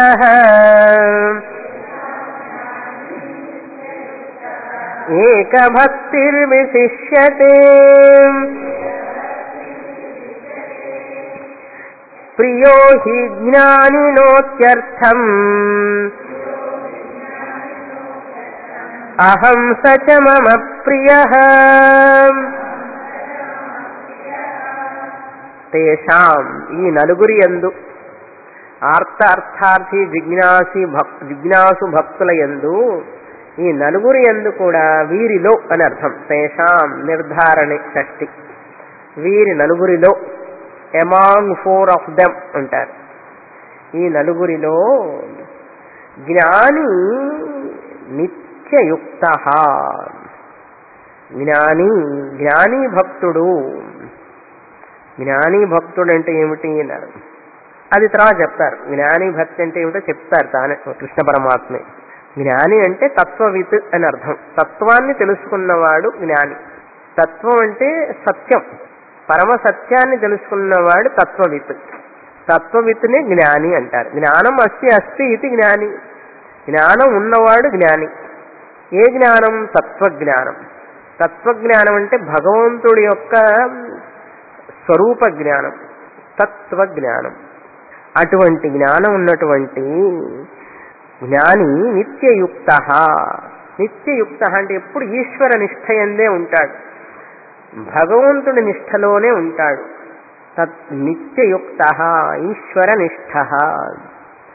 ఏకభక్తిర్విశిష్యతే ప్రియో హి జ్ఞానినోత్యర్థం అహం స చ మమ ప్రియ తేషాం ఈ నలుగురి ఎందు ఆర్త అర్థార్థి జిజ్ఞాసి భక్ జిజ్ఞాసు భక్తుల ఎందు ఈ నలుగురి ఎందు కూడా వీరిలో అని అర్థం తేషాం నిర్ధారణ షష్టి వీరి నలుగురిలో ఎమాంగ్ ఫోర్ ఆఫ్ దెమ్ అంటారు ఈ నలుగురిలో జ్ఞాని నిత్యయుక్త జ్ఞాని జ్ఞాని భక్తుడు జ్ఞాని భక్తుడు అంటే ఏమిటి అన్నారు అది తర్వాత చెప్తారు జ్ఞాని భక్తి అంటే ఏమిటో చెప్తారు తానే కృష్ణ పరమాత్మే జ్ఞాని అంటే తత్వవిత్ అని అర్థం తత్వాన్ని తెలుసుకున్నవాడు జ్ఞాని తత్వం అంటే సత్యం పరమ సత్యాన్ని తెలుసుకున్నవాడు తత్వవిత్ తత్వవిత్నే జ్ఞాని అంటారు జ్ఞానం అస్తి అస్తి ఇది జ్ఞాని జ్ఞానం ఉన్నవాడు జ్ఞాని ఏ జ్ఞానం తత్వజ్ఞానం తత్వజ్ఞానం అంటే భగవంతుడి యొక్క స్వరూప జ్ఞానం తత్వజ్ఞానం అటువంటి జ్ఞానం ఉన్నటువంటి జ్ఞాని నిత్యయుక్త నిత్యయుక్త అంటే ఎప్పుడు ఈశ్వర నిష్ఠ ఎందే ఉంటాడు భగవంతుడి నిష్ఠలోనే ఉంటాడు తత్ నిత్యయుక్త ఈశ్వర నిష్ఠ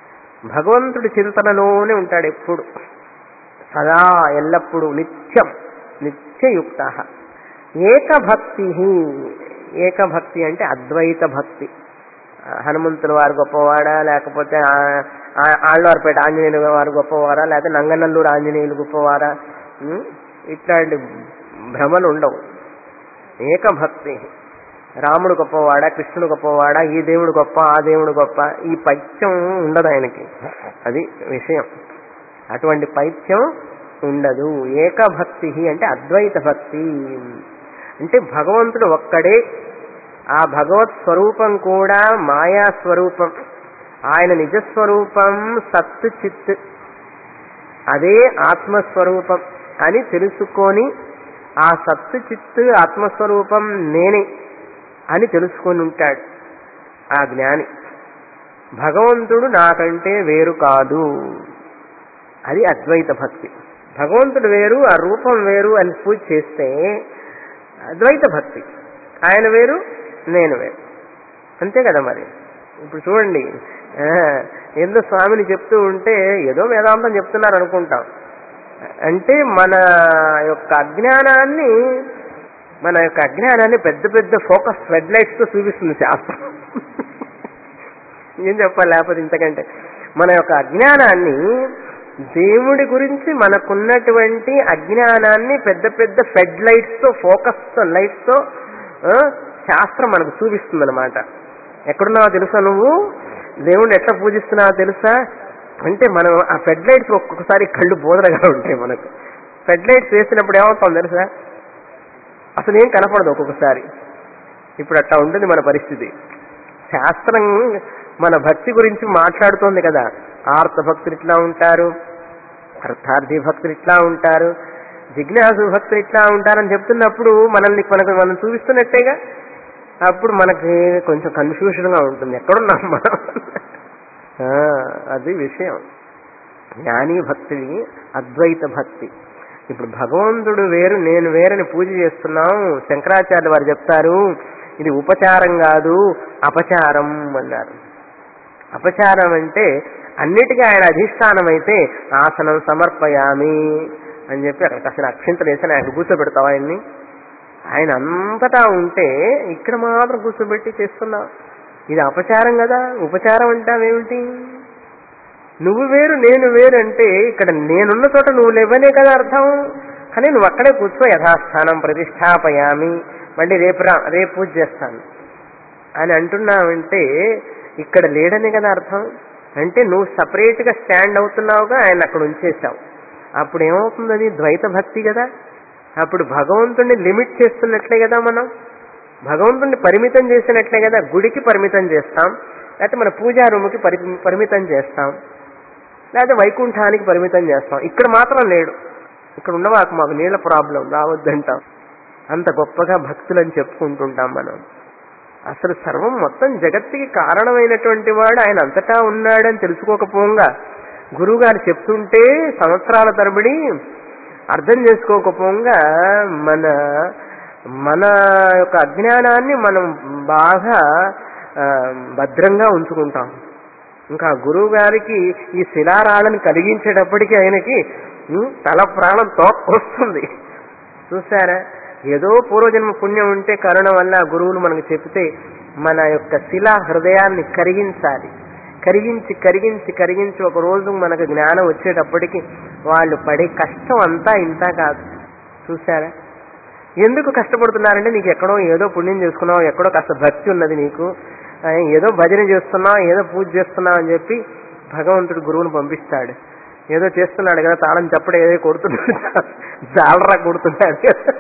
భగవంతుడి చింతనలోనే ఉంటాడు ఎప్పుడు సదా ఎల్లప్పుడూ నిత్యం నిత్యయుక్త ఏకభక్తి ఏకభక్తి అంటే అద్వైత భక్తి ఆ, హనుమంతుల వారు గొప్పవాడా లేకపోతే ఆ- ఆ- ఆళ్వార్పేట ఆంజనేయులు వారు గొప్పవారా లేకపోతే నంగనల్లూరు ఆంజనేయులు గొప్పవారా ఉం? ఇట్లాంటి భ్రమలు ఉండవు ఏకభక్తి రాముడు గొప్పవాడా కృష్ణుడు గొప్పవాడా ఈ దేవుడు గొప్ప ఆ దేవుడు గొప్ప ఈ పైత్యం ఉండదు ఆయనకి అది విషయం అటువంటి పైత్యం ఉండదు ఏకభక్తి అంటే అద్వైత భక్తి అంటే భగవంతుడు ఒక్కడే ఆ భగవత్ స్వరూపం కూడా మాయా స్వరూపం ఆయన నిజస్వరూపం సత్ చిత్ అదే ఆత్మస్వరూపం అని తెలుసుకొని ఆ సత్తు చిత్తు ఆత్మస్వరూపం నేనే అని తెలుసుకొని ఉంటాడు ఆ జ్ఞాని భగవంతుడు నాకంటే వేరు కాదు అది అద్వైత భక్తి భగవంతుడు వేరు ఆ రూపం వేరు అని పూజ చేస్తే అద్వైత భక్తి ఆయన వేరు నేను వేరు అంతే కదా మరి ఇప్పుడు చూడండి ఆ, ఏందో స్వామిని చెప్తూ ఉంటే ఏదో వేదాంతం చెప్తున్నారు అనుకుంటాం అంటే మన యొక్క అజ్ఞానాన్ని మన యొక్క అజ్ఞానాన్ని పెద్ద పెద్ద ఫోకస్ రెడ్ లైట్స్ తో చూపిస్తుంది శాస్త్రం ఏం చెప్పాలి లేకపోతే ఇంతకంటే మన యొక్క అజ్ఞానాన్ని దేవుడి గురించి మనకున్నటువంటి అజ్ఞానాన్ని పెద్ద పెద్ద ఫెడ్ లైట్స్ తో ఫోకస్ లైట్స్ తో ఆ, శాస్త్రం మనకు చూపిస్తుంది అనమాట ఎక్కడున్నావో తెలుసా నువ్వు దేవుణ్ణి ఎట్లా పూజిస్తున్నావో తెలుసా అంటే మనం ఆ ఫెడ్ లైట్స్ ఒక్కొక్కసారి కళ్ళు బోధనగా ఉంటాయి మనకు ఫెడ్ లైట్స్ వేసినప్పుడు ఏమవుతాం తెలుసా అసలు ఏం కనపడదు ఒక్కొక్కసారి ఇప్పుడు అట్లా ఉంటుంది మన పరిస్థితి శాస్త్రం మన భక్తి గురించి మాట్లాడుతోంది కదా ఆర్త భక్తులు ఇట్లా ఉంటారు అర్థార్థి భక్తులు ఇట్లా ఉంటారు జిజ్ఞాసు భక్తులు ఇట్లా ఉంటారని చెప్తున్నప్పుడు మనల్ని మనకు మనం చూపిస్తున్నట్టేగా అప్పుడు మనకి కొంచెం కన్ఫ్యూషన్ గా ఉంటుంది ఎక్కడున్నాం మనం ఆ, అది విషయం జ్ఞాని భక్తి అద్వైత భక్తి ఇప్పుడు భగవంతుడు వేరు నేను వేరని పూజ చేస్తున్నాం శంకరాచార్య వారు చెప్తారు ఇది ఉపచారం కాదు అపచారం అన్నారు అపచారం అంటే అన్నిటికీ ఆయన అధిష్టానం అయితే ఆసనం సమర్పయామి అని చెప్పి అక్కడ అసలు అక్షింతలు వేసి ఆయన కూర్చోబెడతావు ఆయన్ని ఆయన అంతటా ఉంటే ఇక్కడ మాత్రం కూర్చోబెట్టి చేస్తున్నావు ఇది అపచారం కదా ఉపచారం అంటావేమిటి నువ్వు వేరు నేను వేరు అంటే ఇక్కడ నేనున్న చోట నువ్వు లేవనే కదా అర్థం కానీ నువ్వు అక్కడే కూర్చో యథాస్థానం ప్రతిష్టాపయామి మళ్ళీ రేపు రా రేపు పూజ చేస్తాను అని అంటున్నావంటే ఇక్కడ లేడనే కదా అర్థం అంటే నువ్వు సపరేట్ గా స్టాండ్ అవుతున్నావుగా ఆయన అక్కడ ఉంచేశావు అప్పుడు ఏమవుతుంది అది ద్వైత భక్తి కదా అప్పుడు భగవంతుణ్ణి లిమిట్ చేస్తున్నట్లే కదా మనం భగవంతుణ్ణి పరిమితం చేసినట్లే కదా గుడికి పరిమితం చేస్తాం లేకపోతే మన పూజా రూముకి పరి పరిమితం చేస్తాం లేకపోతే వైకుంఠానికి పరిమితం చేస్తాం ఇక్కడ మాత్రం లేడు ఇక్కడ ఉన్న మాకు మాకు నీళ్ళ ప్రాబ్లం రావద్దంటాం అంత గొప్పగా భక్తులని చెప్పుకుంటుంటాం మనం అసలు సర్వం మొత్తం జగత్తుకి కారణమైనటువంటి వాడు ఆయన అంతటా ఉన్నాడని తెలుసుకోకపోగా గురువు గారు చెప్తుంటే సంవత్సరాల తరబడి అర్థం చేసుకోకపోగా మన మన యొక్క అజ్ఞానాన్ని మనం బాగా ఆ, భద్రంగా ఉంచుకుంటాం ఇంకా గురువు గారికి ఈ శిలారాళ్ళని కలిగించేటప్పటికి ఆయనకి ఉం, తల ప్రాణం తోక్కొస్తుంది చూసారా ఏదో పూర్వజన్మ పుణ్యం ఉంటే కరుణ వల్ల ఆ గురువులు మనకు చెప్తే మన యొక్క శిలా హృదయాన్ని కరిగించాలి కరిగించి కరిగించి కరిగించి ఒక రోజు మనకు జ్ఞానం వచ్చేటప్పటికి వాళ్ళు పడే కష్టం అంతా ఇంత కాదు చూసారా ఎందుకు కష్టపడుతున్నారంటే నీకు ఎక్కడో ఏదో పుణ్యం చేసుకున్నావు ఎక్కడో కాస్త భక్తి ఉన్నది నీకు ఆ, ఏదో భజన చేస్తున్నావు ఏదో పూజ చేస్తున్నావు అని చెప్పి భగవంతుడు గురువుని పంపిస్తాడు ఏదో చేస్తున్నాడు కదా తాళం చెప్పడం ఏదో కొడుతున్నాడు జాలరా కొడుతున్నాడు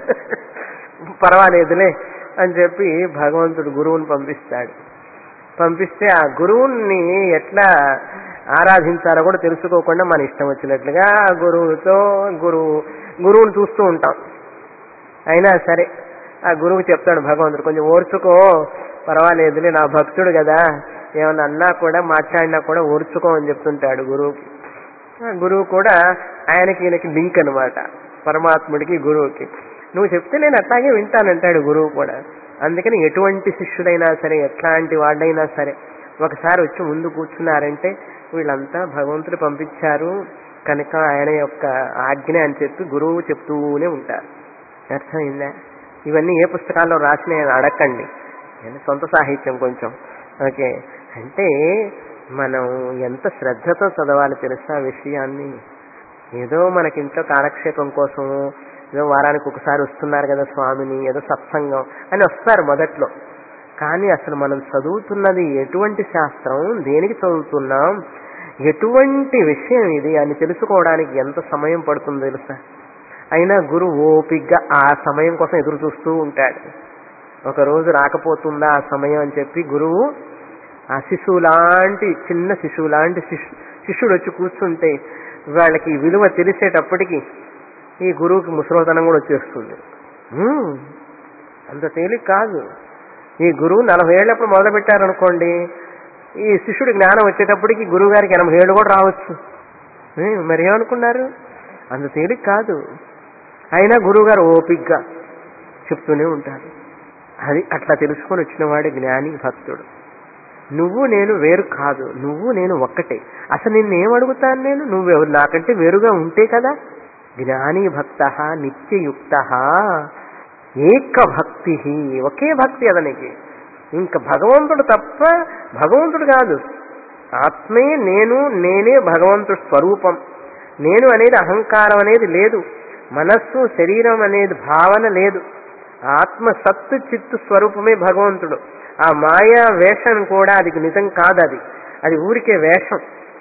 పర్వాలేదులే అని చెప్పి భగవంతుడు గురువుని పంపిస్తాడు పంపిస్తే ఆ గురువుని ఎట్లా ఆరాధించాలో కూడా తెలుసుకోకుండా మన ఇష్టం వచ్చినట్లుగా ఆ గురువుతో గురువు గురువుని చూస్తూ ఉంటాం అయినా సరే ఆ గురువు చెప్తాడు భగవంతుడు కొంచెం ఓర్చుకో పర్వాలేదులే నా భక్తుడు కదా ఏమన్నా అన్నా కూడా మాట్లాడినా కూడా ఓర్చుకో అని చెప్తుంటాడు గురువుకి ఆ గురువు కూడా ఆయనకి ఈయనకి లింక్ అనమాట పరమాత్ముడికి గురువుకి నువ్వు చెప్తే నేను అట్లాగే వింటానంటాడు గురువు కూడా అందుకని ఎటువంటి శిష్యుడైనా సరే ఎట్లాంటి వాడైనా సరే ఒకసారి వచ్చి ముందు కూర్చున్నారంటే వీళ్ళంతా భగవంతుడు పంపించారు కనుక ఆయన యొక్క ఆజ్ఞ అని చెప్పి గురువు చెప్తూనే ఉంటారు అర్థమైందా ఇవన్నీ ఏ పుస్తకాల్లో రాసినాయని అడగండి నేను సొంత సాహిత్యం కొంచెం ఓకే అంటే మనం ఎంత శ్రద్ధతో చదవాలి తెలుసా ఆ విషయాన్ని ఏదో మనకి ఇంట్లో కాలక్షేపం కోసం ఏదో వారానికి ఒకసారి వస్తున్నారు కదా స్వామిని ఏదో సత్సంగం అని వస్తారు మొదట్లో కానీ అసలు మనం చదువుతున్నది ఎటువంటి శాస్త్రం దేనికి చదువుతున్నాం ఎటువంటి విషయం ఇది అని తెలుసుకోవడానికి ఎంత సమయం పడుతుందో తెలుసా అయినా గురువు ఓపిగ్గా ఆ సమయం కోసం ఎదురు చూస్తూ ఉంటాడు ఒక రోజు రాకపోతుందా ఆ సమయం అని చెప్పి గురువు ఆ శిశువు లాంటి చిన్న శిశువు లాంటి శిశు శిష్యుడు వచ్చి కూర్చుంటే వాళ్ళకి విలువ తెలిసేటప్పటికి ఈ గురువుకి ముసలితనం కూడా వచ్చేస్తుంది హ్మ్, అంత తేలిక కాదు ఈ గురువు నలభై ఏళ్ళప్పుడు మొదలు పెట్టారనుకోండి ఈ శిష్యుడి జ్ఞానం వచ్చేటప్పటికి గురువు గారికి ఎనభై ఏళ్ళు కూడా రావచ్చు ఏ, మరి ఏమనుకున్నారు అంత తేలిక కాదు అయినా గురువు గారు ఓపిగ్గా చెప్తూనే ఉంటారు అది అట్లా తెలుసుకొని వచ్చినవాడు జ్ఞాని భక్తుడు నువ్వు నేను వేరు కాదు నువ్వు నేను ఒక్కటే అసలు నిన్ను ఏం అడుగుతాను నేను నువ్వెవరు నాకంటే వేరుగా ఉంటే కదా జ్ఞాని భక్త నిత్యయుక్త ఏక భక్తి ఒకే భక్తి అతనికి ఇంకా భగవంతుడు తప్ప భగవంతుడు కాదు ఆత్మే నేను నేనే భగవంతుడు స్వరూపం నేను అనేది అహంకారం అనేది లేదు మనస్సు శరీరం అనేది భావన లేదు ఆత్మ సత్తు చిత్తు స్వరూపమే భగవంతుడు ఆ మాయా వేషం కూడా అది నిజం కాదు అది అది ఊరికే వేషం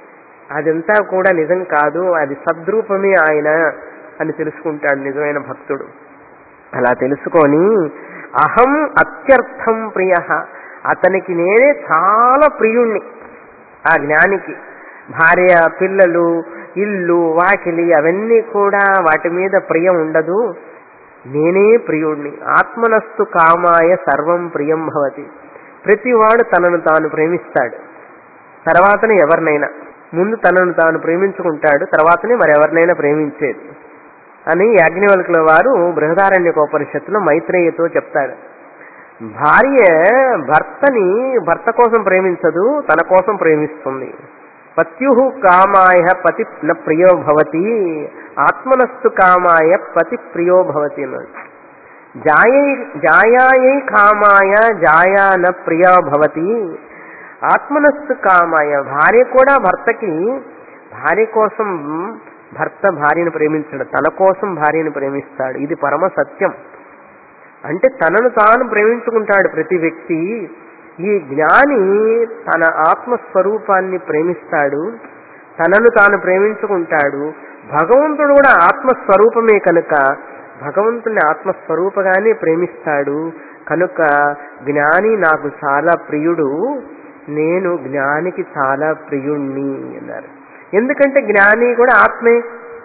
అదంతా కూడా నిజం కాదు అది సద్రూపమే ఆయన అని తెలుసుకుంటాడు నిజమైన భక్తుడు అలా తెలుసుకొని అహం అత్యర్థం ప్రియ అతనికి నేనే చాలా ప్రియుణ్ణి ఆ జ్ఞానికి భార్య పిల్లలు ఇల్లు వాకిలి అవన్నీ కూడా వాటి మీద ప్రియం ఉండదు నేనే ప్రియుణ్ణి ఆత్మనస్తు కామాయ సర్వం ప్రియం భవతి ప్రతివాడు తనను తాను ప్రేమిస్తాడు తర్వాతనే ఎవరినైనా ముందు తనను తాను ప్రేమించుకుంటాడు తర్వాతనే మరెవరినైనా ప్రేమించేది అని యాజ్ఞవల్కుల వారు బృహదారణ్యకోపనిషత్తులో మైత్రేయతో చెప్తాడు భార్య భర్తని భర్త కోసం ప్రేమించదు తన కోసం ప్రేమిస్తుంది పత్యు కామాయ పతి న ప్రియో భవతి ఆత్మనస్తు కామాయ పతి ప్రియో భవతి అన్నాడు జాయై జాయాయై కామాయ జాయా న ప్రియో భవతి ఆత్మనస్తు కామాయ భార్య కూడా భర్తకి భార్య కోసం భర్త భార్యను ప్రేమించడు తన కోసం భార్యను ప్రేమిస్తాడు ఇది పరమ సత్యం అంటే తనను తాను ప్రేమించుకుంటాడు ప్రతి వ్యక్తి ఈ జ్ఞాని తన ఆత్మస్వరూపాన్ని ప్రేమిస్తాడు తనను తాను ప్రేమించుకుంటాడు భగవంతుడు కూడా ఆత్మస్వరూపమే కనుక భగవంతుని ఆత్మస్వరూపగానే ప్రేమిస్తాడు కనుక జ్ఞాని నాకు చాలా ప్రియుడు నేను జ్ఞానికి చాలా ప్రియుణ్ణి అన్నారు ఎందుకంటే జ్ఞాని కూడా ఆత్మే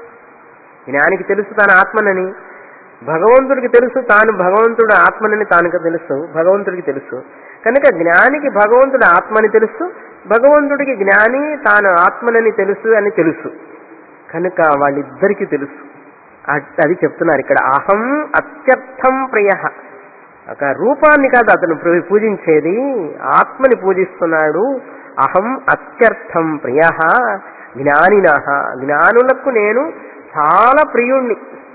జ్ఞానికి తెలుసు తాను ఆత్మనని భగవంతుడికి తెలుసు తాను భగవంతుడు ఆత్మనని తానుకు తెలుసు భగవంతుడికి తెలుసు కనుక జ్ఞానికి భగవంతుడు ఆత్మని తెలుసు భగవంతుడికి జ్ఞాని తాను ఆత్మనని తెలుసు అని తెలుసు కనుక వాళ్ళిద్దరికీ తెలుసు అట్- అది చెప్తున్నారు ఇక్కడ అహం అత్యర్థం ప్రియ ఒక రూపాన్ని కాదు అతను ప్ర- పూజించేది ఆత్మని పూజిస్తున్నాడు అహం అత్యర్థం ప్రియ జ్ఞానిన జ్ఞానులకు నేను చాలా ప్రియుణ్ణి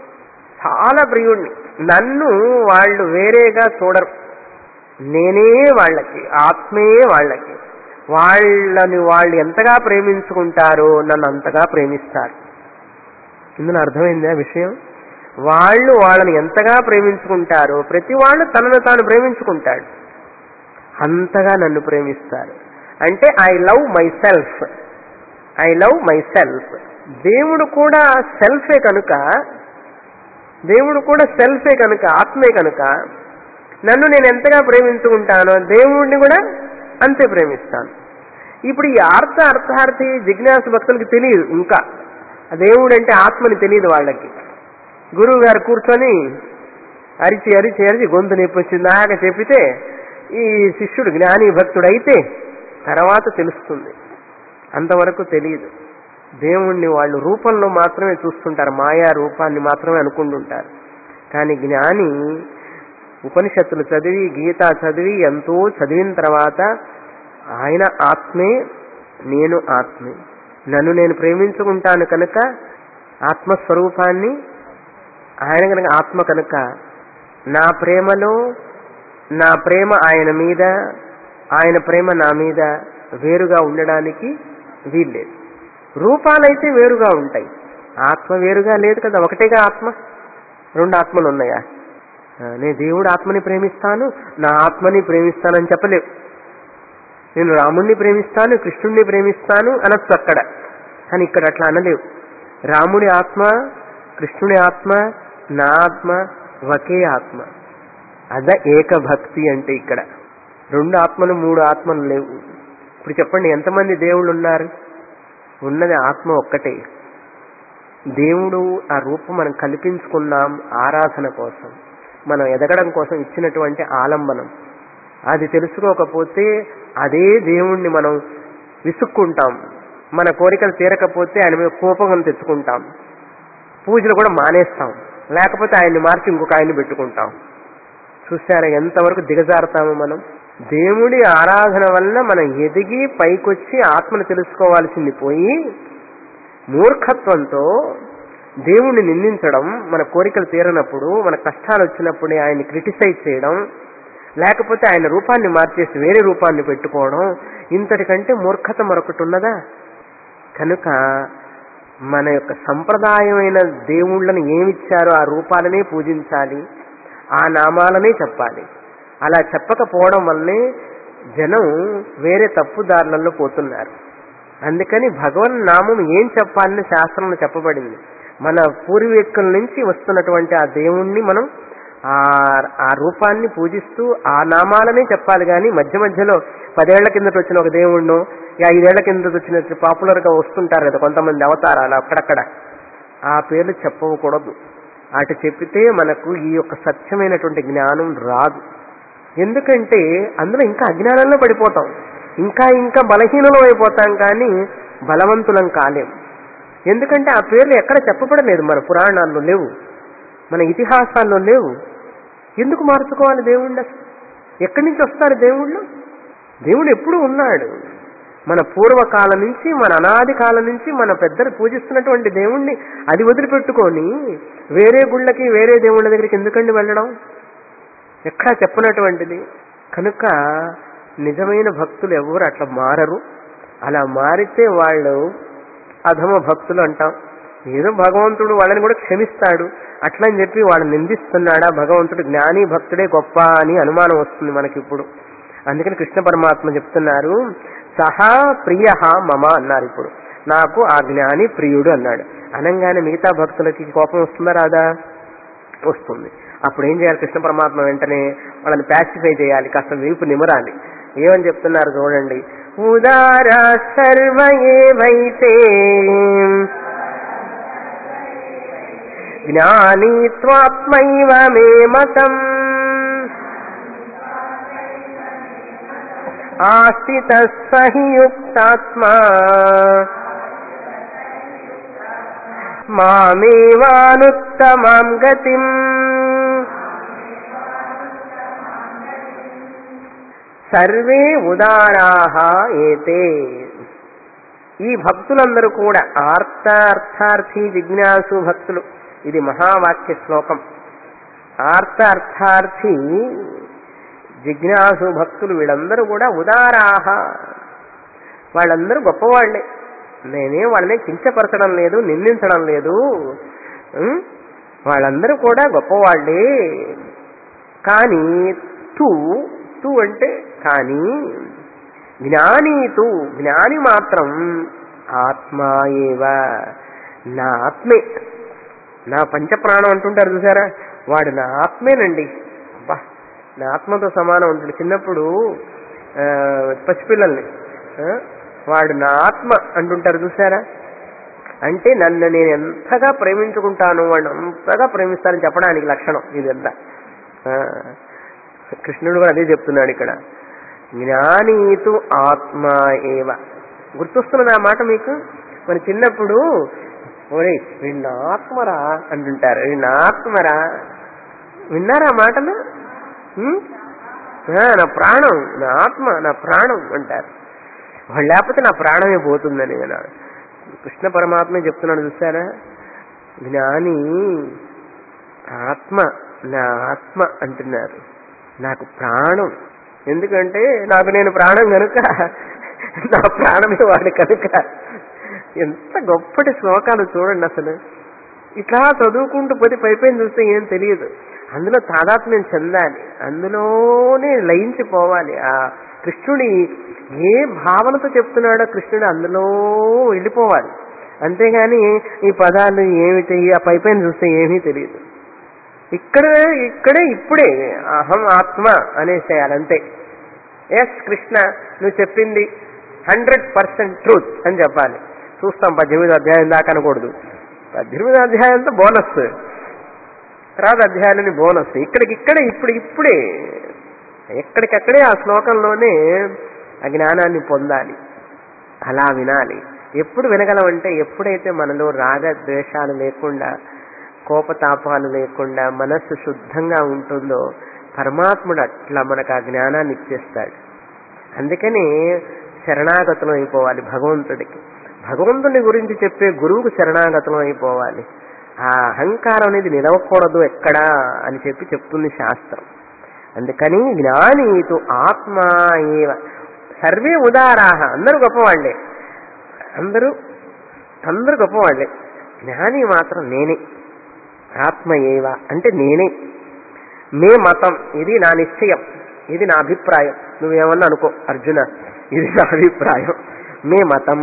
చాలా ప్రియుణ్ణి నన్ను వాళ్ళు వేరేగా చూడరు నేనే వాళ్ళకి ఆత్మే వాళ్ళకి వాళ్ళని వాళ్ళు ఎంతగా ప్రేమించుకుంటారో నన్ను అంతగా ప్రేమిస్తారు ఇందులో అర్థమైందా విషయం వాళ్ళు వాళ్ళని ఎంతగా ప్రేమించుకుంటారో ప్రతి వాళ్ళు తనను తాను ప్రేమించుకుంటాడు అంతగా నన్ను ప్రేమిస్తారు అంటే I love myself I love myself దేవుడు కూడా సెల్ఫే కనుక దేవుడు కూడా సెల్ఫే కనుక ఆత్మే కనుక నన్ను నేను ఎంతగా ప్రేమించుకుంటానో దేవుడిని కూడా అంతే ప్రేమిస్తాను ఇప్పుడు ఈ అర్థ అర్థార్థి జిజ్ఞాస భక్తులకి తెలియదు ఇంకా ఆ దేవుడు అంటే ఆత్మని తెలియదు వాళ్ళకి గురువు గారు కూర్చొని అరిచి అరిచి అరిచి గొంతు నొప్పి వచ్చిందాక చెప్పితే ఈ శిష్యుడు జ్ఞాని భక్తుడు అయితే తర్వాత తెలుస్తుంది అంతవరకు తెలియదు దేవుణ్ణి వాళ్ళు రూపంలో మాత్రమే చూస్తుంటారు మాయా రూపాన్ని మాత్రమే అనుకుంటుంటారు కానీ జ్ఞాని ఉపనిషత్తులు చదివి గీత చదివి ఎంతో చదివిన తర్వాత ఆయన ఆత్మే నేను ఆత్మే నన్ను నేను ప్రేమించుకుంటాను కనుక ఆత్మస్వరూపాన్ని ఆయన కనుక ఆత్మ కనుక నా ప్రేమలో నా ప్రేమ ఆయన మీద ఆయన ప్రేమ నా మీద వేరుగా ఉండడానికి వీల్లేదు రూపాలైతే వేరుగా ఉంటాయి ఆత్మ వేరుగా లేదు కదా ఒకటేగా ఆత్మ రెండు ఆత్మలు ఉన్నాయా ఆ, నేను దేవుడు ఆత్మని ప్రేమిస్తాను నా ఆత్మని ప్రేమిస్తానని చెప్పలేవు నేను రాముణ్ణి ప్రేమిస్తాను కృష్ణుణ్ణి ప్రేమిస్తాను అనొచ్చు అక్కడ కానీ ఇక్కడ అట్లా అనలేవు రాముడి ఆత్మ కృష్ణుడి ఆత్మ నా ఆత్మ ఒకే ఆత్మ అద ఏకభక్తి అంటే ఇక్కడ రెండు ఆత్మలు మూడు ఆత్మలు లేవు ఇప్పుడు చెప్పండి ఎంతమంది దేవుళ్ళు ఉన్నారు ఉన్నది ఆత్మ ఒక్కటే దేవుడు ఆ రూపం మనం కల్పించుకున్నాం ఆరాధన కోసం మనం ఎదగడం కోసం ఇచ్చినటువంటి ఆలంబనం అది తెలుసుకోకపోతే అదే దేవుణ్ణి మనం విసుక్కుంటాం మన కోరికలు తీరకపోతే ఆయన మీద కోపం తెచ్చుకుంటాం పూజలు కూడా మానేస్తాం లేకపోతే ఆయన్ని మార్చి ఇంకొక ఆయన్ని పెట్టుకుంటాం చూసారా ఎంతవరకు దిగజారుతాము మనం దేవుడి ఆరాధన వల్ల మనం ఎదిగి పైకొచ్చి ఆత్మను తెలుసుకోవాల్సింది పోయి మూర్ఖత్వంతో దేవుణ్ణి నిందించడం మన కోరికలు తీరనప్పుడు మన కష్టాలు వచ్చినప్పుడే ఆయన్ని క్రిటిసైజ్ చేయడం లేకపోతే ఆయన రూపాన్ని మార్చేసి వేరే రూపాన్ని పెట్టుకోవడం ఇంతటికంటే మూర్ఖత మరొకటి ఉన్నదా కనుక మన యొక్క సంప్రదాయమైన దేవుళ్ళని ఏమిచ్చారో ఆ రూపాలనే పూజించాలి ఆ నామాలనే చెప్పాలి అలా చెప్పకపోవడం వల్లే జనం వేరే తప్పుదారులలో పోతున్నారు అందుకని భగవన్ నామం ఏం చెప్పాలని శాస్త్రంలో చెప్పబడింది మన పూర్వీకుల నుంచి వస్తున్నటువంటి ఆ దేవుణ్ణి మనం ఆ ఆ రూపాన్ని పూజిస్తూ ఆ నామాలనే చెప్పాలి కానీ మధ్య మధ్యలో పదేళ్ల కిందట వచ్చిన ఒక దేవుణ్ణో ఈ ఐదేళ్ల కిందట వచ్చిన పాపులర్ గా వస్తుంటారు కదా కొంతమంది అవతారాలు అక్కడక్కడ ఆ పేర్లు చెప్పకూడదు అటు చెప్పితే మనకు ఈ యొక్క సత్యమైనటువంటి జ్ఞానం రాదు ఎందుకంటే అందులో ఇంకా అజ్ఞానంలో పడిపోతాం ఇంకా ఇంకా బలహీనలం అయిపోతాం కానీ బలవంతులం కాలేం ఎందుకంటే ఆ పేర్లు ఎక్కడ చెప్పబడలేదు మన పురాణాల్లో లేవు మన ఇతిహాసాల్లో లేవు ఎందుకు మార్చుకోవాలి దేవుణ్ణి అసలు? ఎక్కడి నుంచి వస్తారు దేవుళ్ళు దేవుడు ఎప్పుడు ఉన్నాడు మన పూర్వకాలం నుంచి మన అనాది కాలం నుంచి మన పెద్దలు పూజిస్తున్నటువంటి దేవుణ్ణి అది వదిలిపెట్టుకొని వేరే గుళ్ళకి వేరే దేవుళ్ళ దగ్గరికి ఎందుకండి వెళ్ళడం ఎక్కడా చెప్పనటువంటిది కనుక నిజమైన భక్తులు ఎవరు అట్లా మారరు అలా మారితే వాళ్ళు అధమ భక్తులు అంటాం ఏదో భగవంతుడు వాళ్ళని కూడా క్షమిస్తాడు అట్లా అని చెప్పి వాళ్ళని నిందిస్తున్నాడా భగవంతుడు జ్ఞాని భక్తుడే గొప్ప అని అనుమానం వస్తుంది మనకి ఇప్పుడు అందుకని కృష్ణ పరమాత్మ చెప్తున్నారు సహా ప్రియ మమ అన్నారు ఇప్పుడు నాకు ఆ జ్ఞాని ప్రియుడు అన్నాడు అనంగానే మిగతా భక్తులకి కోపం వస్తుందా రాదా వస్తుంది అప్పుడు ఏం చేయాలి కృష్ణ పరమాత్మ వెంటనే వాళ్ళని ప్యాసిఫై చేయాలి కాస్త వీపు నిమరాలి ఏమని చెప్తున్నారు చూడండి ఉదారా సర్వ ఏవైతే జ్ఞానీ త్వాత్మైవ మే మతం ఆస్థిత సహి యుక్తాత్మా మామేవానుత్తమాం గతిం సర్వే ఉదారాహ ఏతే ఈ భక్తులందరూ కూడా ఆర్త అర్థార్థి జిజ్ఞాసు భక్తులు ఇది మహావాక్య శ్లోకం ఆర్త అర్థార్థి జిజ్ఞాసు భక్తులు వీళ్ళందరూ కూడా ఉదారాహ వాళ్ళందరూ గొప్పవాళ్లే నేనే వాళ్ళని కించపరచడం లేదు నిందించడం లేదు ఉం? వాళ్ళందరూ కూడా గొప్పవాళ్లే కానీ తూ తూ అంటే కానీ జ్ఞాని తూ జ్ఞాని మాత్రం ఆత్మా ఏవ నా ఆత్మే నా పంచప్రాణం అంటుంటారు చూసారా వాడు నా ఆత్మేనండి అబ్బా నా ఆత్మతో సమానం ఉంటుంది చిన్నప్పుడు ఆ, పసిపిల్లల్ని ఆ, వాడు నా ఆత్మ అంటుంటారు చూసారా అంటే నన్ను నేను ఎంతగా ప్రేమించుకుంటాను వాడిని అంతగా ప్రేమిస్తానని చెప్పడానికి లక్షణం ఇదంతా ఆ, కృష్ణుడు కూడా అదే చెప్తున్నాడు ఇక్కడ జ్ఞానీతు ఆత్మ ఏవ గుర్తొస్తున్నది ఆ మాట మీకు మరి చిన్నప్పుడు ఓరే వీడిన ఆత్మరా అంటుంటారు వీడిన ఆత్మరా విన్నారా ఆ మాటలు ఉం? ఆ, నా ప్రాణం నా ఆత్మ నా ప్రాణం అంటారు వాడు లేకపోతే నా ప్రాణమే పోతుందని విన్నాడు కృష్ణ పరమాత్మే చెప్తున్నాడు చూసారా జ్ఞాని ఆత్మ నా ఆత్మ అంటున్నారు నాకు ప్రాణం ఎందుకంటే నాకు నేను ప్రాణం కనుక నా ప్రాణమే వాడి కనుక ఎంత గొప్పటి శ్లోకాలు చూడండి అసలు ఇట్లా చదువుకుంటూ పోతే పైపైన చూస్తే ఏం తెలియదు అందులో తాదాత్మ్యం చెందాలి అందులోనే లయించిపోవాలి ఆ కృష్ణుడి ఏ భావనతో చెప్తున్నాడో కృష్ణుడు అందులో వెళ్ళిపోవాలి అంతేగాని ఈ పదాలు ఏమిటి ఆ పైపైన చూస్తే ఏమీ తెలియదు ఇక్కడ ఇక్కడే ఇప్పుడే అహం ఆత్మ అనేసేయాలి అంతే ఎస్ కృష్ణ నువ్వు చెప్పింది హండ్రెడ్ పర్సెంట్ ట్రూత్ అని చెప్పాలి చూస్తాం పద్దెనిమిది అధ్యాయం దాకా అనకూడదు పద్దెనిమిది అధ్యాయంతో బోనస్ తర్వాత అధ్యాయాలని బోనస్ ఇక్కడికి ఇక్కడే ఇప్పుడు ఇప్పుడే ఎక్కడికక్కడే ఆ శ్లోకంలోనే ఆ జ్ఞానాన్ని పొందాలి అలా వినాలి ఎప్పుడు వినగలమంటే ఎప్పుడైతే మనలో రాగ ద్వేషాలు లేకుండా కోపతాపాలు లేకుండా మనస్సు శుద్ధంగా ఉంటుందో పరమాత్ముడు అట్లా మనకు ఆ జ్ఞానాన్ని ఇచ్చేస్తాడు అందుకని శరణాగతం అయిపోవాలి భగవంతుడికి భగవంతుని గురించి చెప్పే గురువుకు శరణాగతం అయిపోవాలి ఆ అహంకారం అనేది నిలవకూడదు ఎక్కడా అని చెప్పి చెప్తుంది శాస్త్రం అందుకని జ్ఞానీతు ఆత్మ ఏవ సర్వే ఉదారాహ అందరూ గొప్పవాళ్లే అందరూ అందరూ గొప్పవాళ్లే జ్ఞాని మాత్రం నేనే ఆత్మ ఏవ అంటే నేనే మే మతం ఇది నా నిశ్చయం ఇది నా అభిప్రాయం నువ్వేమన్నా అనుకో అర్జున ఇది నా అభిప్రాయం మే మతం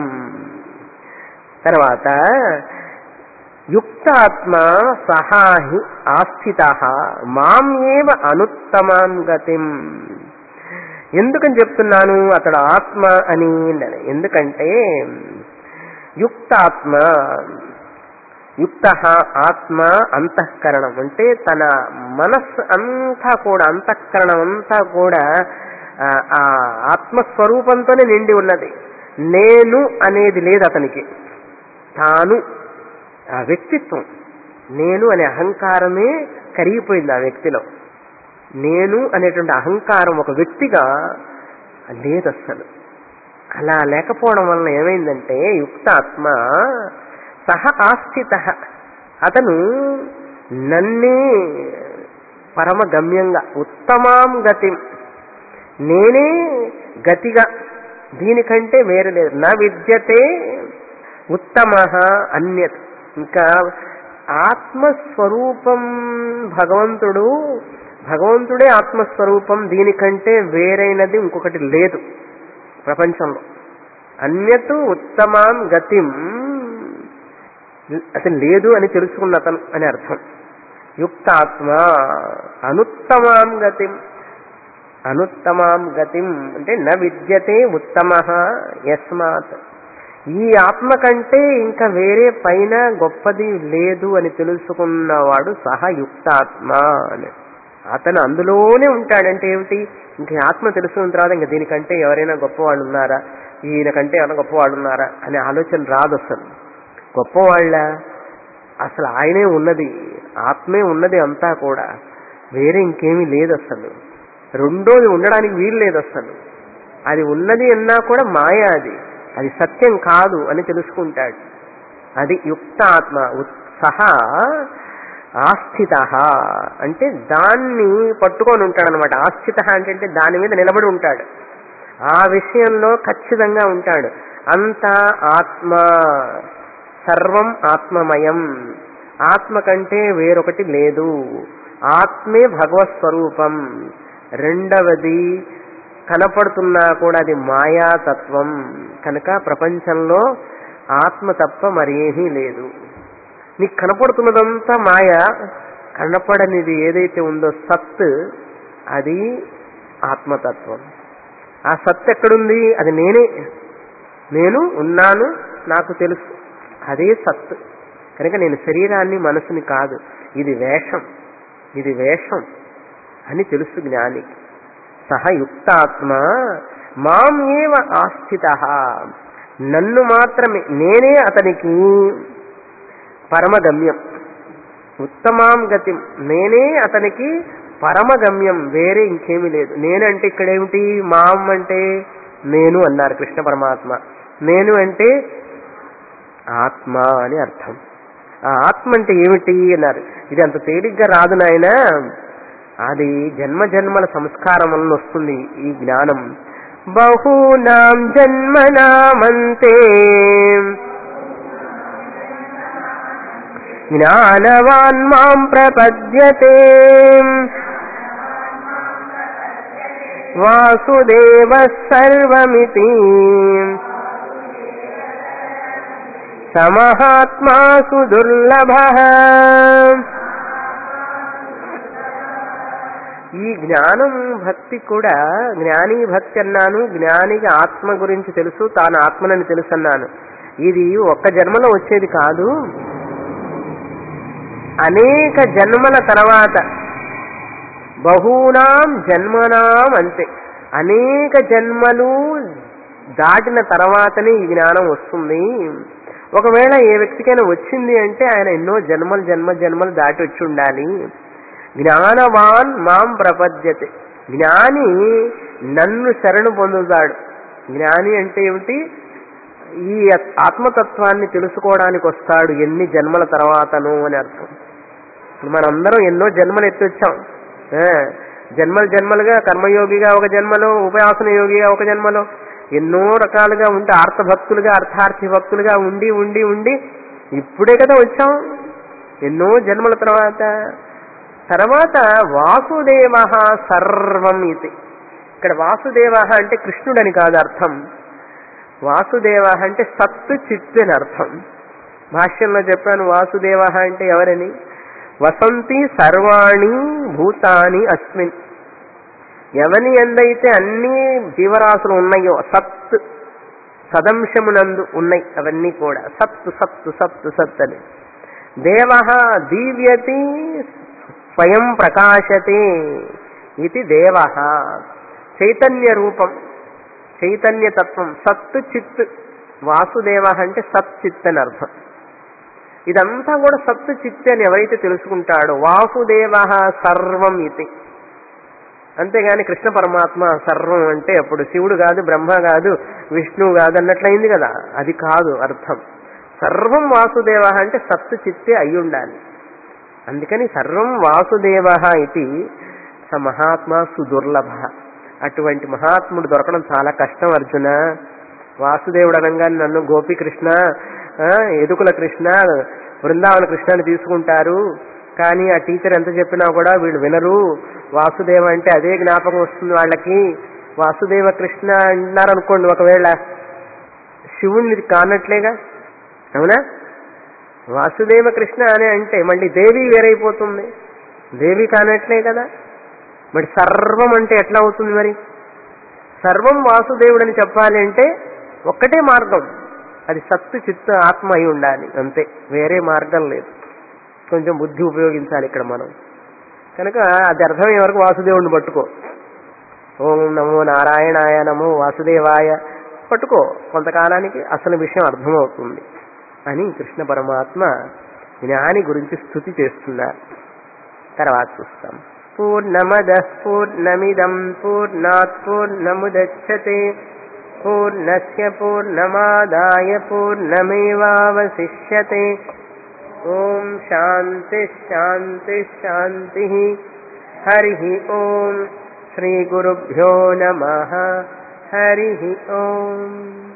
తర్వాత యుక్తాత్మ సహాహి ఆస్థిత మాం ఏవ అనుత్తమాం గతిం ఎందుకని చెప్తున్నాను అతడు ఆత్మ అని ఎందుకంటే యుక్తాత్మ యుక్త ఆత్మ అంతఃకరణం అంటే తన మనస్సు అంతా కూడా అంతఃకరణం అంతా కూడా ఆ ఆత్మస్వరూపంతోనే నిండి ఉన్నది నేను అనేది లేదు అతనికి తాను ఆ వ్యక్తిత్వం నేను అనే అహంకారమే కరిగిపోయింది ఆ వ్యక్తిలో నేను అనేటువంటి అహంకారం ఒక వ్యక్తిగా లేదు అస్సలు అలా లేకపోవడం వలన ఏమైందంటే యుక్తాత్మ సహ ఆస్థిత అతను నన్నే పరమ గమ్యంగా ఉత్తమాం గతి నేనే గతిగా దీనికంటే వేరే లేదు నా విద్యతే ఉత్తమ అన్యత్ ఇంకా ఆత్మస్వరూపం భగవంతుడు భగవంతుడే ఆత్మస్వరూపం దీనికంటే వేరైనది ఇంకొకటి లేదు ప్రపంచంలో అన్యతు ఉత్తమాం గతిం అసలు లేదు అని తెలుసుకున్న అతను అని అర్థం యుక్తాత్మ అనుత్తమాం గతిం అనుత్తమాం గతిం అంటే న విద్యతే ఉత్తమ యస్మాత్ ఈ ఆత్మ కంటే ఇంకా వేరే పైన గొప్పది లేదు అని తెలుసుకున్నవాడు సహ యుక్తాత్మ అని అతను అందులోనే ఉంటాడంటే ఏమిటి ఇంక ఆత్మ తెలుసుకున్న తర్వాత ఇంక దీనికంటే ఎవరైనా గొప్పవాళ్ళు ఉన్నారా ఈయన కంటే ఎవరైనా గొప్పవాళ్ళు ఉన్నారా అనే ఆలోచన రాదు అసలు గొప్పవాళ్ళ అసలు ఆయనే ఉన్నది ఆత్మే ఉన్నది అంతా కూడా వేరే ఇంకేమీ లేదు అసలు రెండోది ఉండడానికి వీలు లేదు అసలు అది ఉన్నది అన్నా కూడా మాయ అది అది సత్యం కాదు అని తెలుసుకుంటాడు అది యుక్త ఆత్మ సహా ఆస్థిత అంటే దాన్ని పట్టుకొని ఉంటాడు అనమాట ఆస్థిత అంటే దాని మీద నిలబడి ఉంటాడు ఆ విషయంలో ఖచ్చితంగా ఉంటాడు అంతా ఆత్మ సర్వం ఆత్మమయం ఆత్మ కంటే వేరొకటి లేదు ఆత్మే భగవత్ స్వరూపం రెండవది కనపడుతున్నా కూడా అది మాయాతత్వం కనుక ప్రపంచంలో ఆత్మ తప్ప మరేమీ లేదు నీకు కనపడుతున్నదంతా మాయ కనపడనిది ఏదైతే ఉందో సత్ అది ఆత్మతత్వం ఆ సత్ ఎక్కడుంది అది నేనే నేను ఉన్నాను నాకు తెలుసు అదే సత్ కనుక నేను శరీరాన్ని మనసుని కాదు ఇది వేషం ఇది వేషం అని తెలుసు జ్ఞానికి సహ యుక్తాత్మ మాం ఏవ ఆస్థిత నన్ను మాత్రమే నేనే అతనికి పరమగమ్యం ఉత్తమాం గతి నేనే అతనికి పరమగమ్యం వేరే ఇంకేమీ లేదు నేనంటే ఇక్కడ ఏమిటి మాం అంటే నేను అన్నారు కృష్ణ పరమాత్మ నేను అంటే ఆత్మ అని అర్థం ఆ ఆత్మ అంటే ఏమిటి అన్నారు ఇది అంత తేలిగ్గా రాదు నాయన అది జన్మ జన్మల సంస్కారం వలన వస్తుంది ఈ జ్ఞానం బహూనాం జన్మనామంతే జ్ఞానవాన్ మాం ప్రపద్యతే వాసుదేవ సర్వమితి సమహాత్మాసు దుర్లభ ఈ జ్ఞానం భక్తి కూడా జ్ఞాని భక్తి అన్నాను జ్ఞానికి ఆత్మ గురించి తెలుసు తాను ఆత్మనని తెలుసు అన్నాను ఇది ఒక్క జన్మలో వచ్చేది కాదు అనేక జన్మల తర్వాత బహూనాం జన్మనాం అంతే అనేక జన్మలు దాటిన తర్వాతనే ఈ జ్ఞానం వస్తుంది ఒకవేళ ఏ వ్యక్తికైనా వచ్చింది అంటే ఆయన ఎన్నో జన్మలు జన్మ జన్మలు దాటి వచ్చి ఉండాలి జ్ఞానవాన్ మాం ప్రపద్యతే జ్ఞాని నన్ను శరణు పొందుతాడు జ్ఞాని అంటే ఏమిటి ఈ ఆత్మతత్వాన్ని తెలుసుకోవడానికి వస్తాడు ఎన్ని జన్మల తర్వాతను అని అర్థం ఇప్పుడు మనందరం ఎన్నో జన్మలు ఎత్తొచ్చాం ఆ, జన్మలు జన్మలుగా కర్మయోగిగా ఒక జన్మలో ఉపాసన యోగిగా ఒక జన్మలో ఎన్నో రకాలుగా ఉంటే ఆర్తభక్తులుగా అర్థార్థి భక్తులుగా ఉండి ఉండి ఉండి ఇప్పుడే కదా వచ్చాం ఎన్నో జన్మల తర్వాత తర్వాత వాసుదేవ సర్వం ఇది ఇక్కడ వాసుదేవ అంటే కృష్ణుడని కాదు అర్థం వాసుదేవ అంటే సత్తు చిత్తు అని అర్థం భాష్యంలో చెప్పాను వాసుదేవ అంటే ఎవరని వసంతి సర్వాణి భూతాని అస్మిన్ ఎవని ఎందైతే అన్ని జీవరాశులు ఉన్నాయో సత్ సదంశమునందు ఉన్నాయి అవన్నీ కూడా సత్తు సత్తు సత్తు సత్ అని దేవ దీవ్యతి స్వయం ప్రకాశతే ఇది దేవ చైతన్య రూపం చైతన్యతత్వం సత్తు చిత్ వాసుదేవ అంటే సత్ చిత్ అని అర్థం ఇదంతా కూడా సత్తు చిత్ అని ఎవరైతే తెలుసుకుంటాడో వాసుదేవ సర్వం ఇది అంతేగాని కృష్ణ పరమాత్మ సర్వం అంటే అప్పుడు శివుడు కాదు బ్రహ్మ కాదు విష్ణువు కాదు అన్నట్లయింది కదా అది కాదు అర్థం సర్వం వాసుదేవ అంటే సత్తు చిత్తే అయి ఉండాలి అందుకని సర్వం వాసుదేవ ఇది స మహాత్మ సుదుర్లభ అటువంటి మహాత్ముడు దొరకడం చాలా కష్టం అర్జున వాసుదేవుడు అనగానే నన్ను గోపీకృష్ణ ఆ, ఎదుకుల కృష్ణ బృందావన కృష్ణని తీసుకుంటారు కానీ ఆ టీచర్ ఎంత చెప్పినా కూడా వీళ్ళు వినరు వాసుదేవ అంటే అదే జ్ఞాపకం వస్తుంది వాళ్ళకి వాసుదేవ కృష్ణ అంటున్నారు అనుకోండి ఒకవేళ శివుణ్ణి కానట్లేగా అవునా వాసుదేవ కృష్ణ అని అంటే మళ్ళీ దేవి వేరైపోతుంది దేవి కానట్లే కదా మరి సర్వం అంటే ఎట్లా అవుతుంది మరి సర్వం వాసుదేవుడని చెప్పాలి అంటే ఒక్కటే మార్గం అది సత్తు చిత్త ఆత్మ అయి ఉండాలి అంతే వేరే మార్గం లేదు కొంచెం బుద్ధి ఉపయోగించాలి ఇక్కడ మనం కనుక అది అర్థమయ్యే వరకు వాసుదేవుడిని పట్టుకో ఓం నమో నారాయణాయ నమో వాసుదేవాయ పట్టుకో కొంతకాలానికి అసలు విషయం అర్థమవుతుంది అని కృష్ణ పరమాత్మ జ్ఞాని గురించి స్థుతి చేస్తున్నారు తర్వాత చూస్తాం పూర్ణమద పూర్ణమిదం పూర్ణాత్ పూర్ణముదచ్చతే పూర్ణస్య పూర్ణమాదాయ పూర్ణమేవావశిష్యతే ఓం శాంతి శాంతి శాంతి హరి ఓం శ్రీ గురుభ్యో నమ హరి ఓం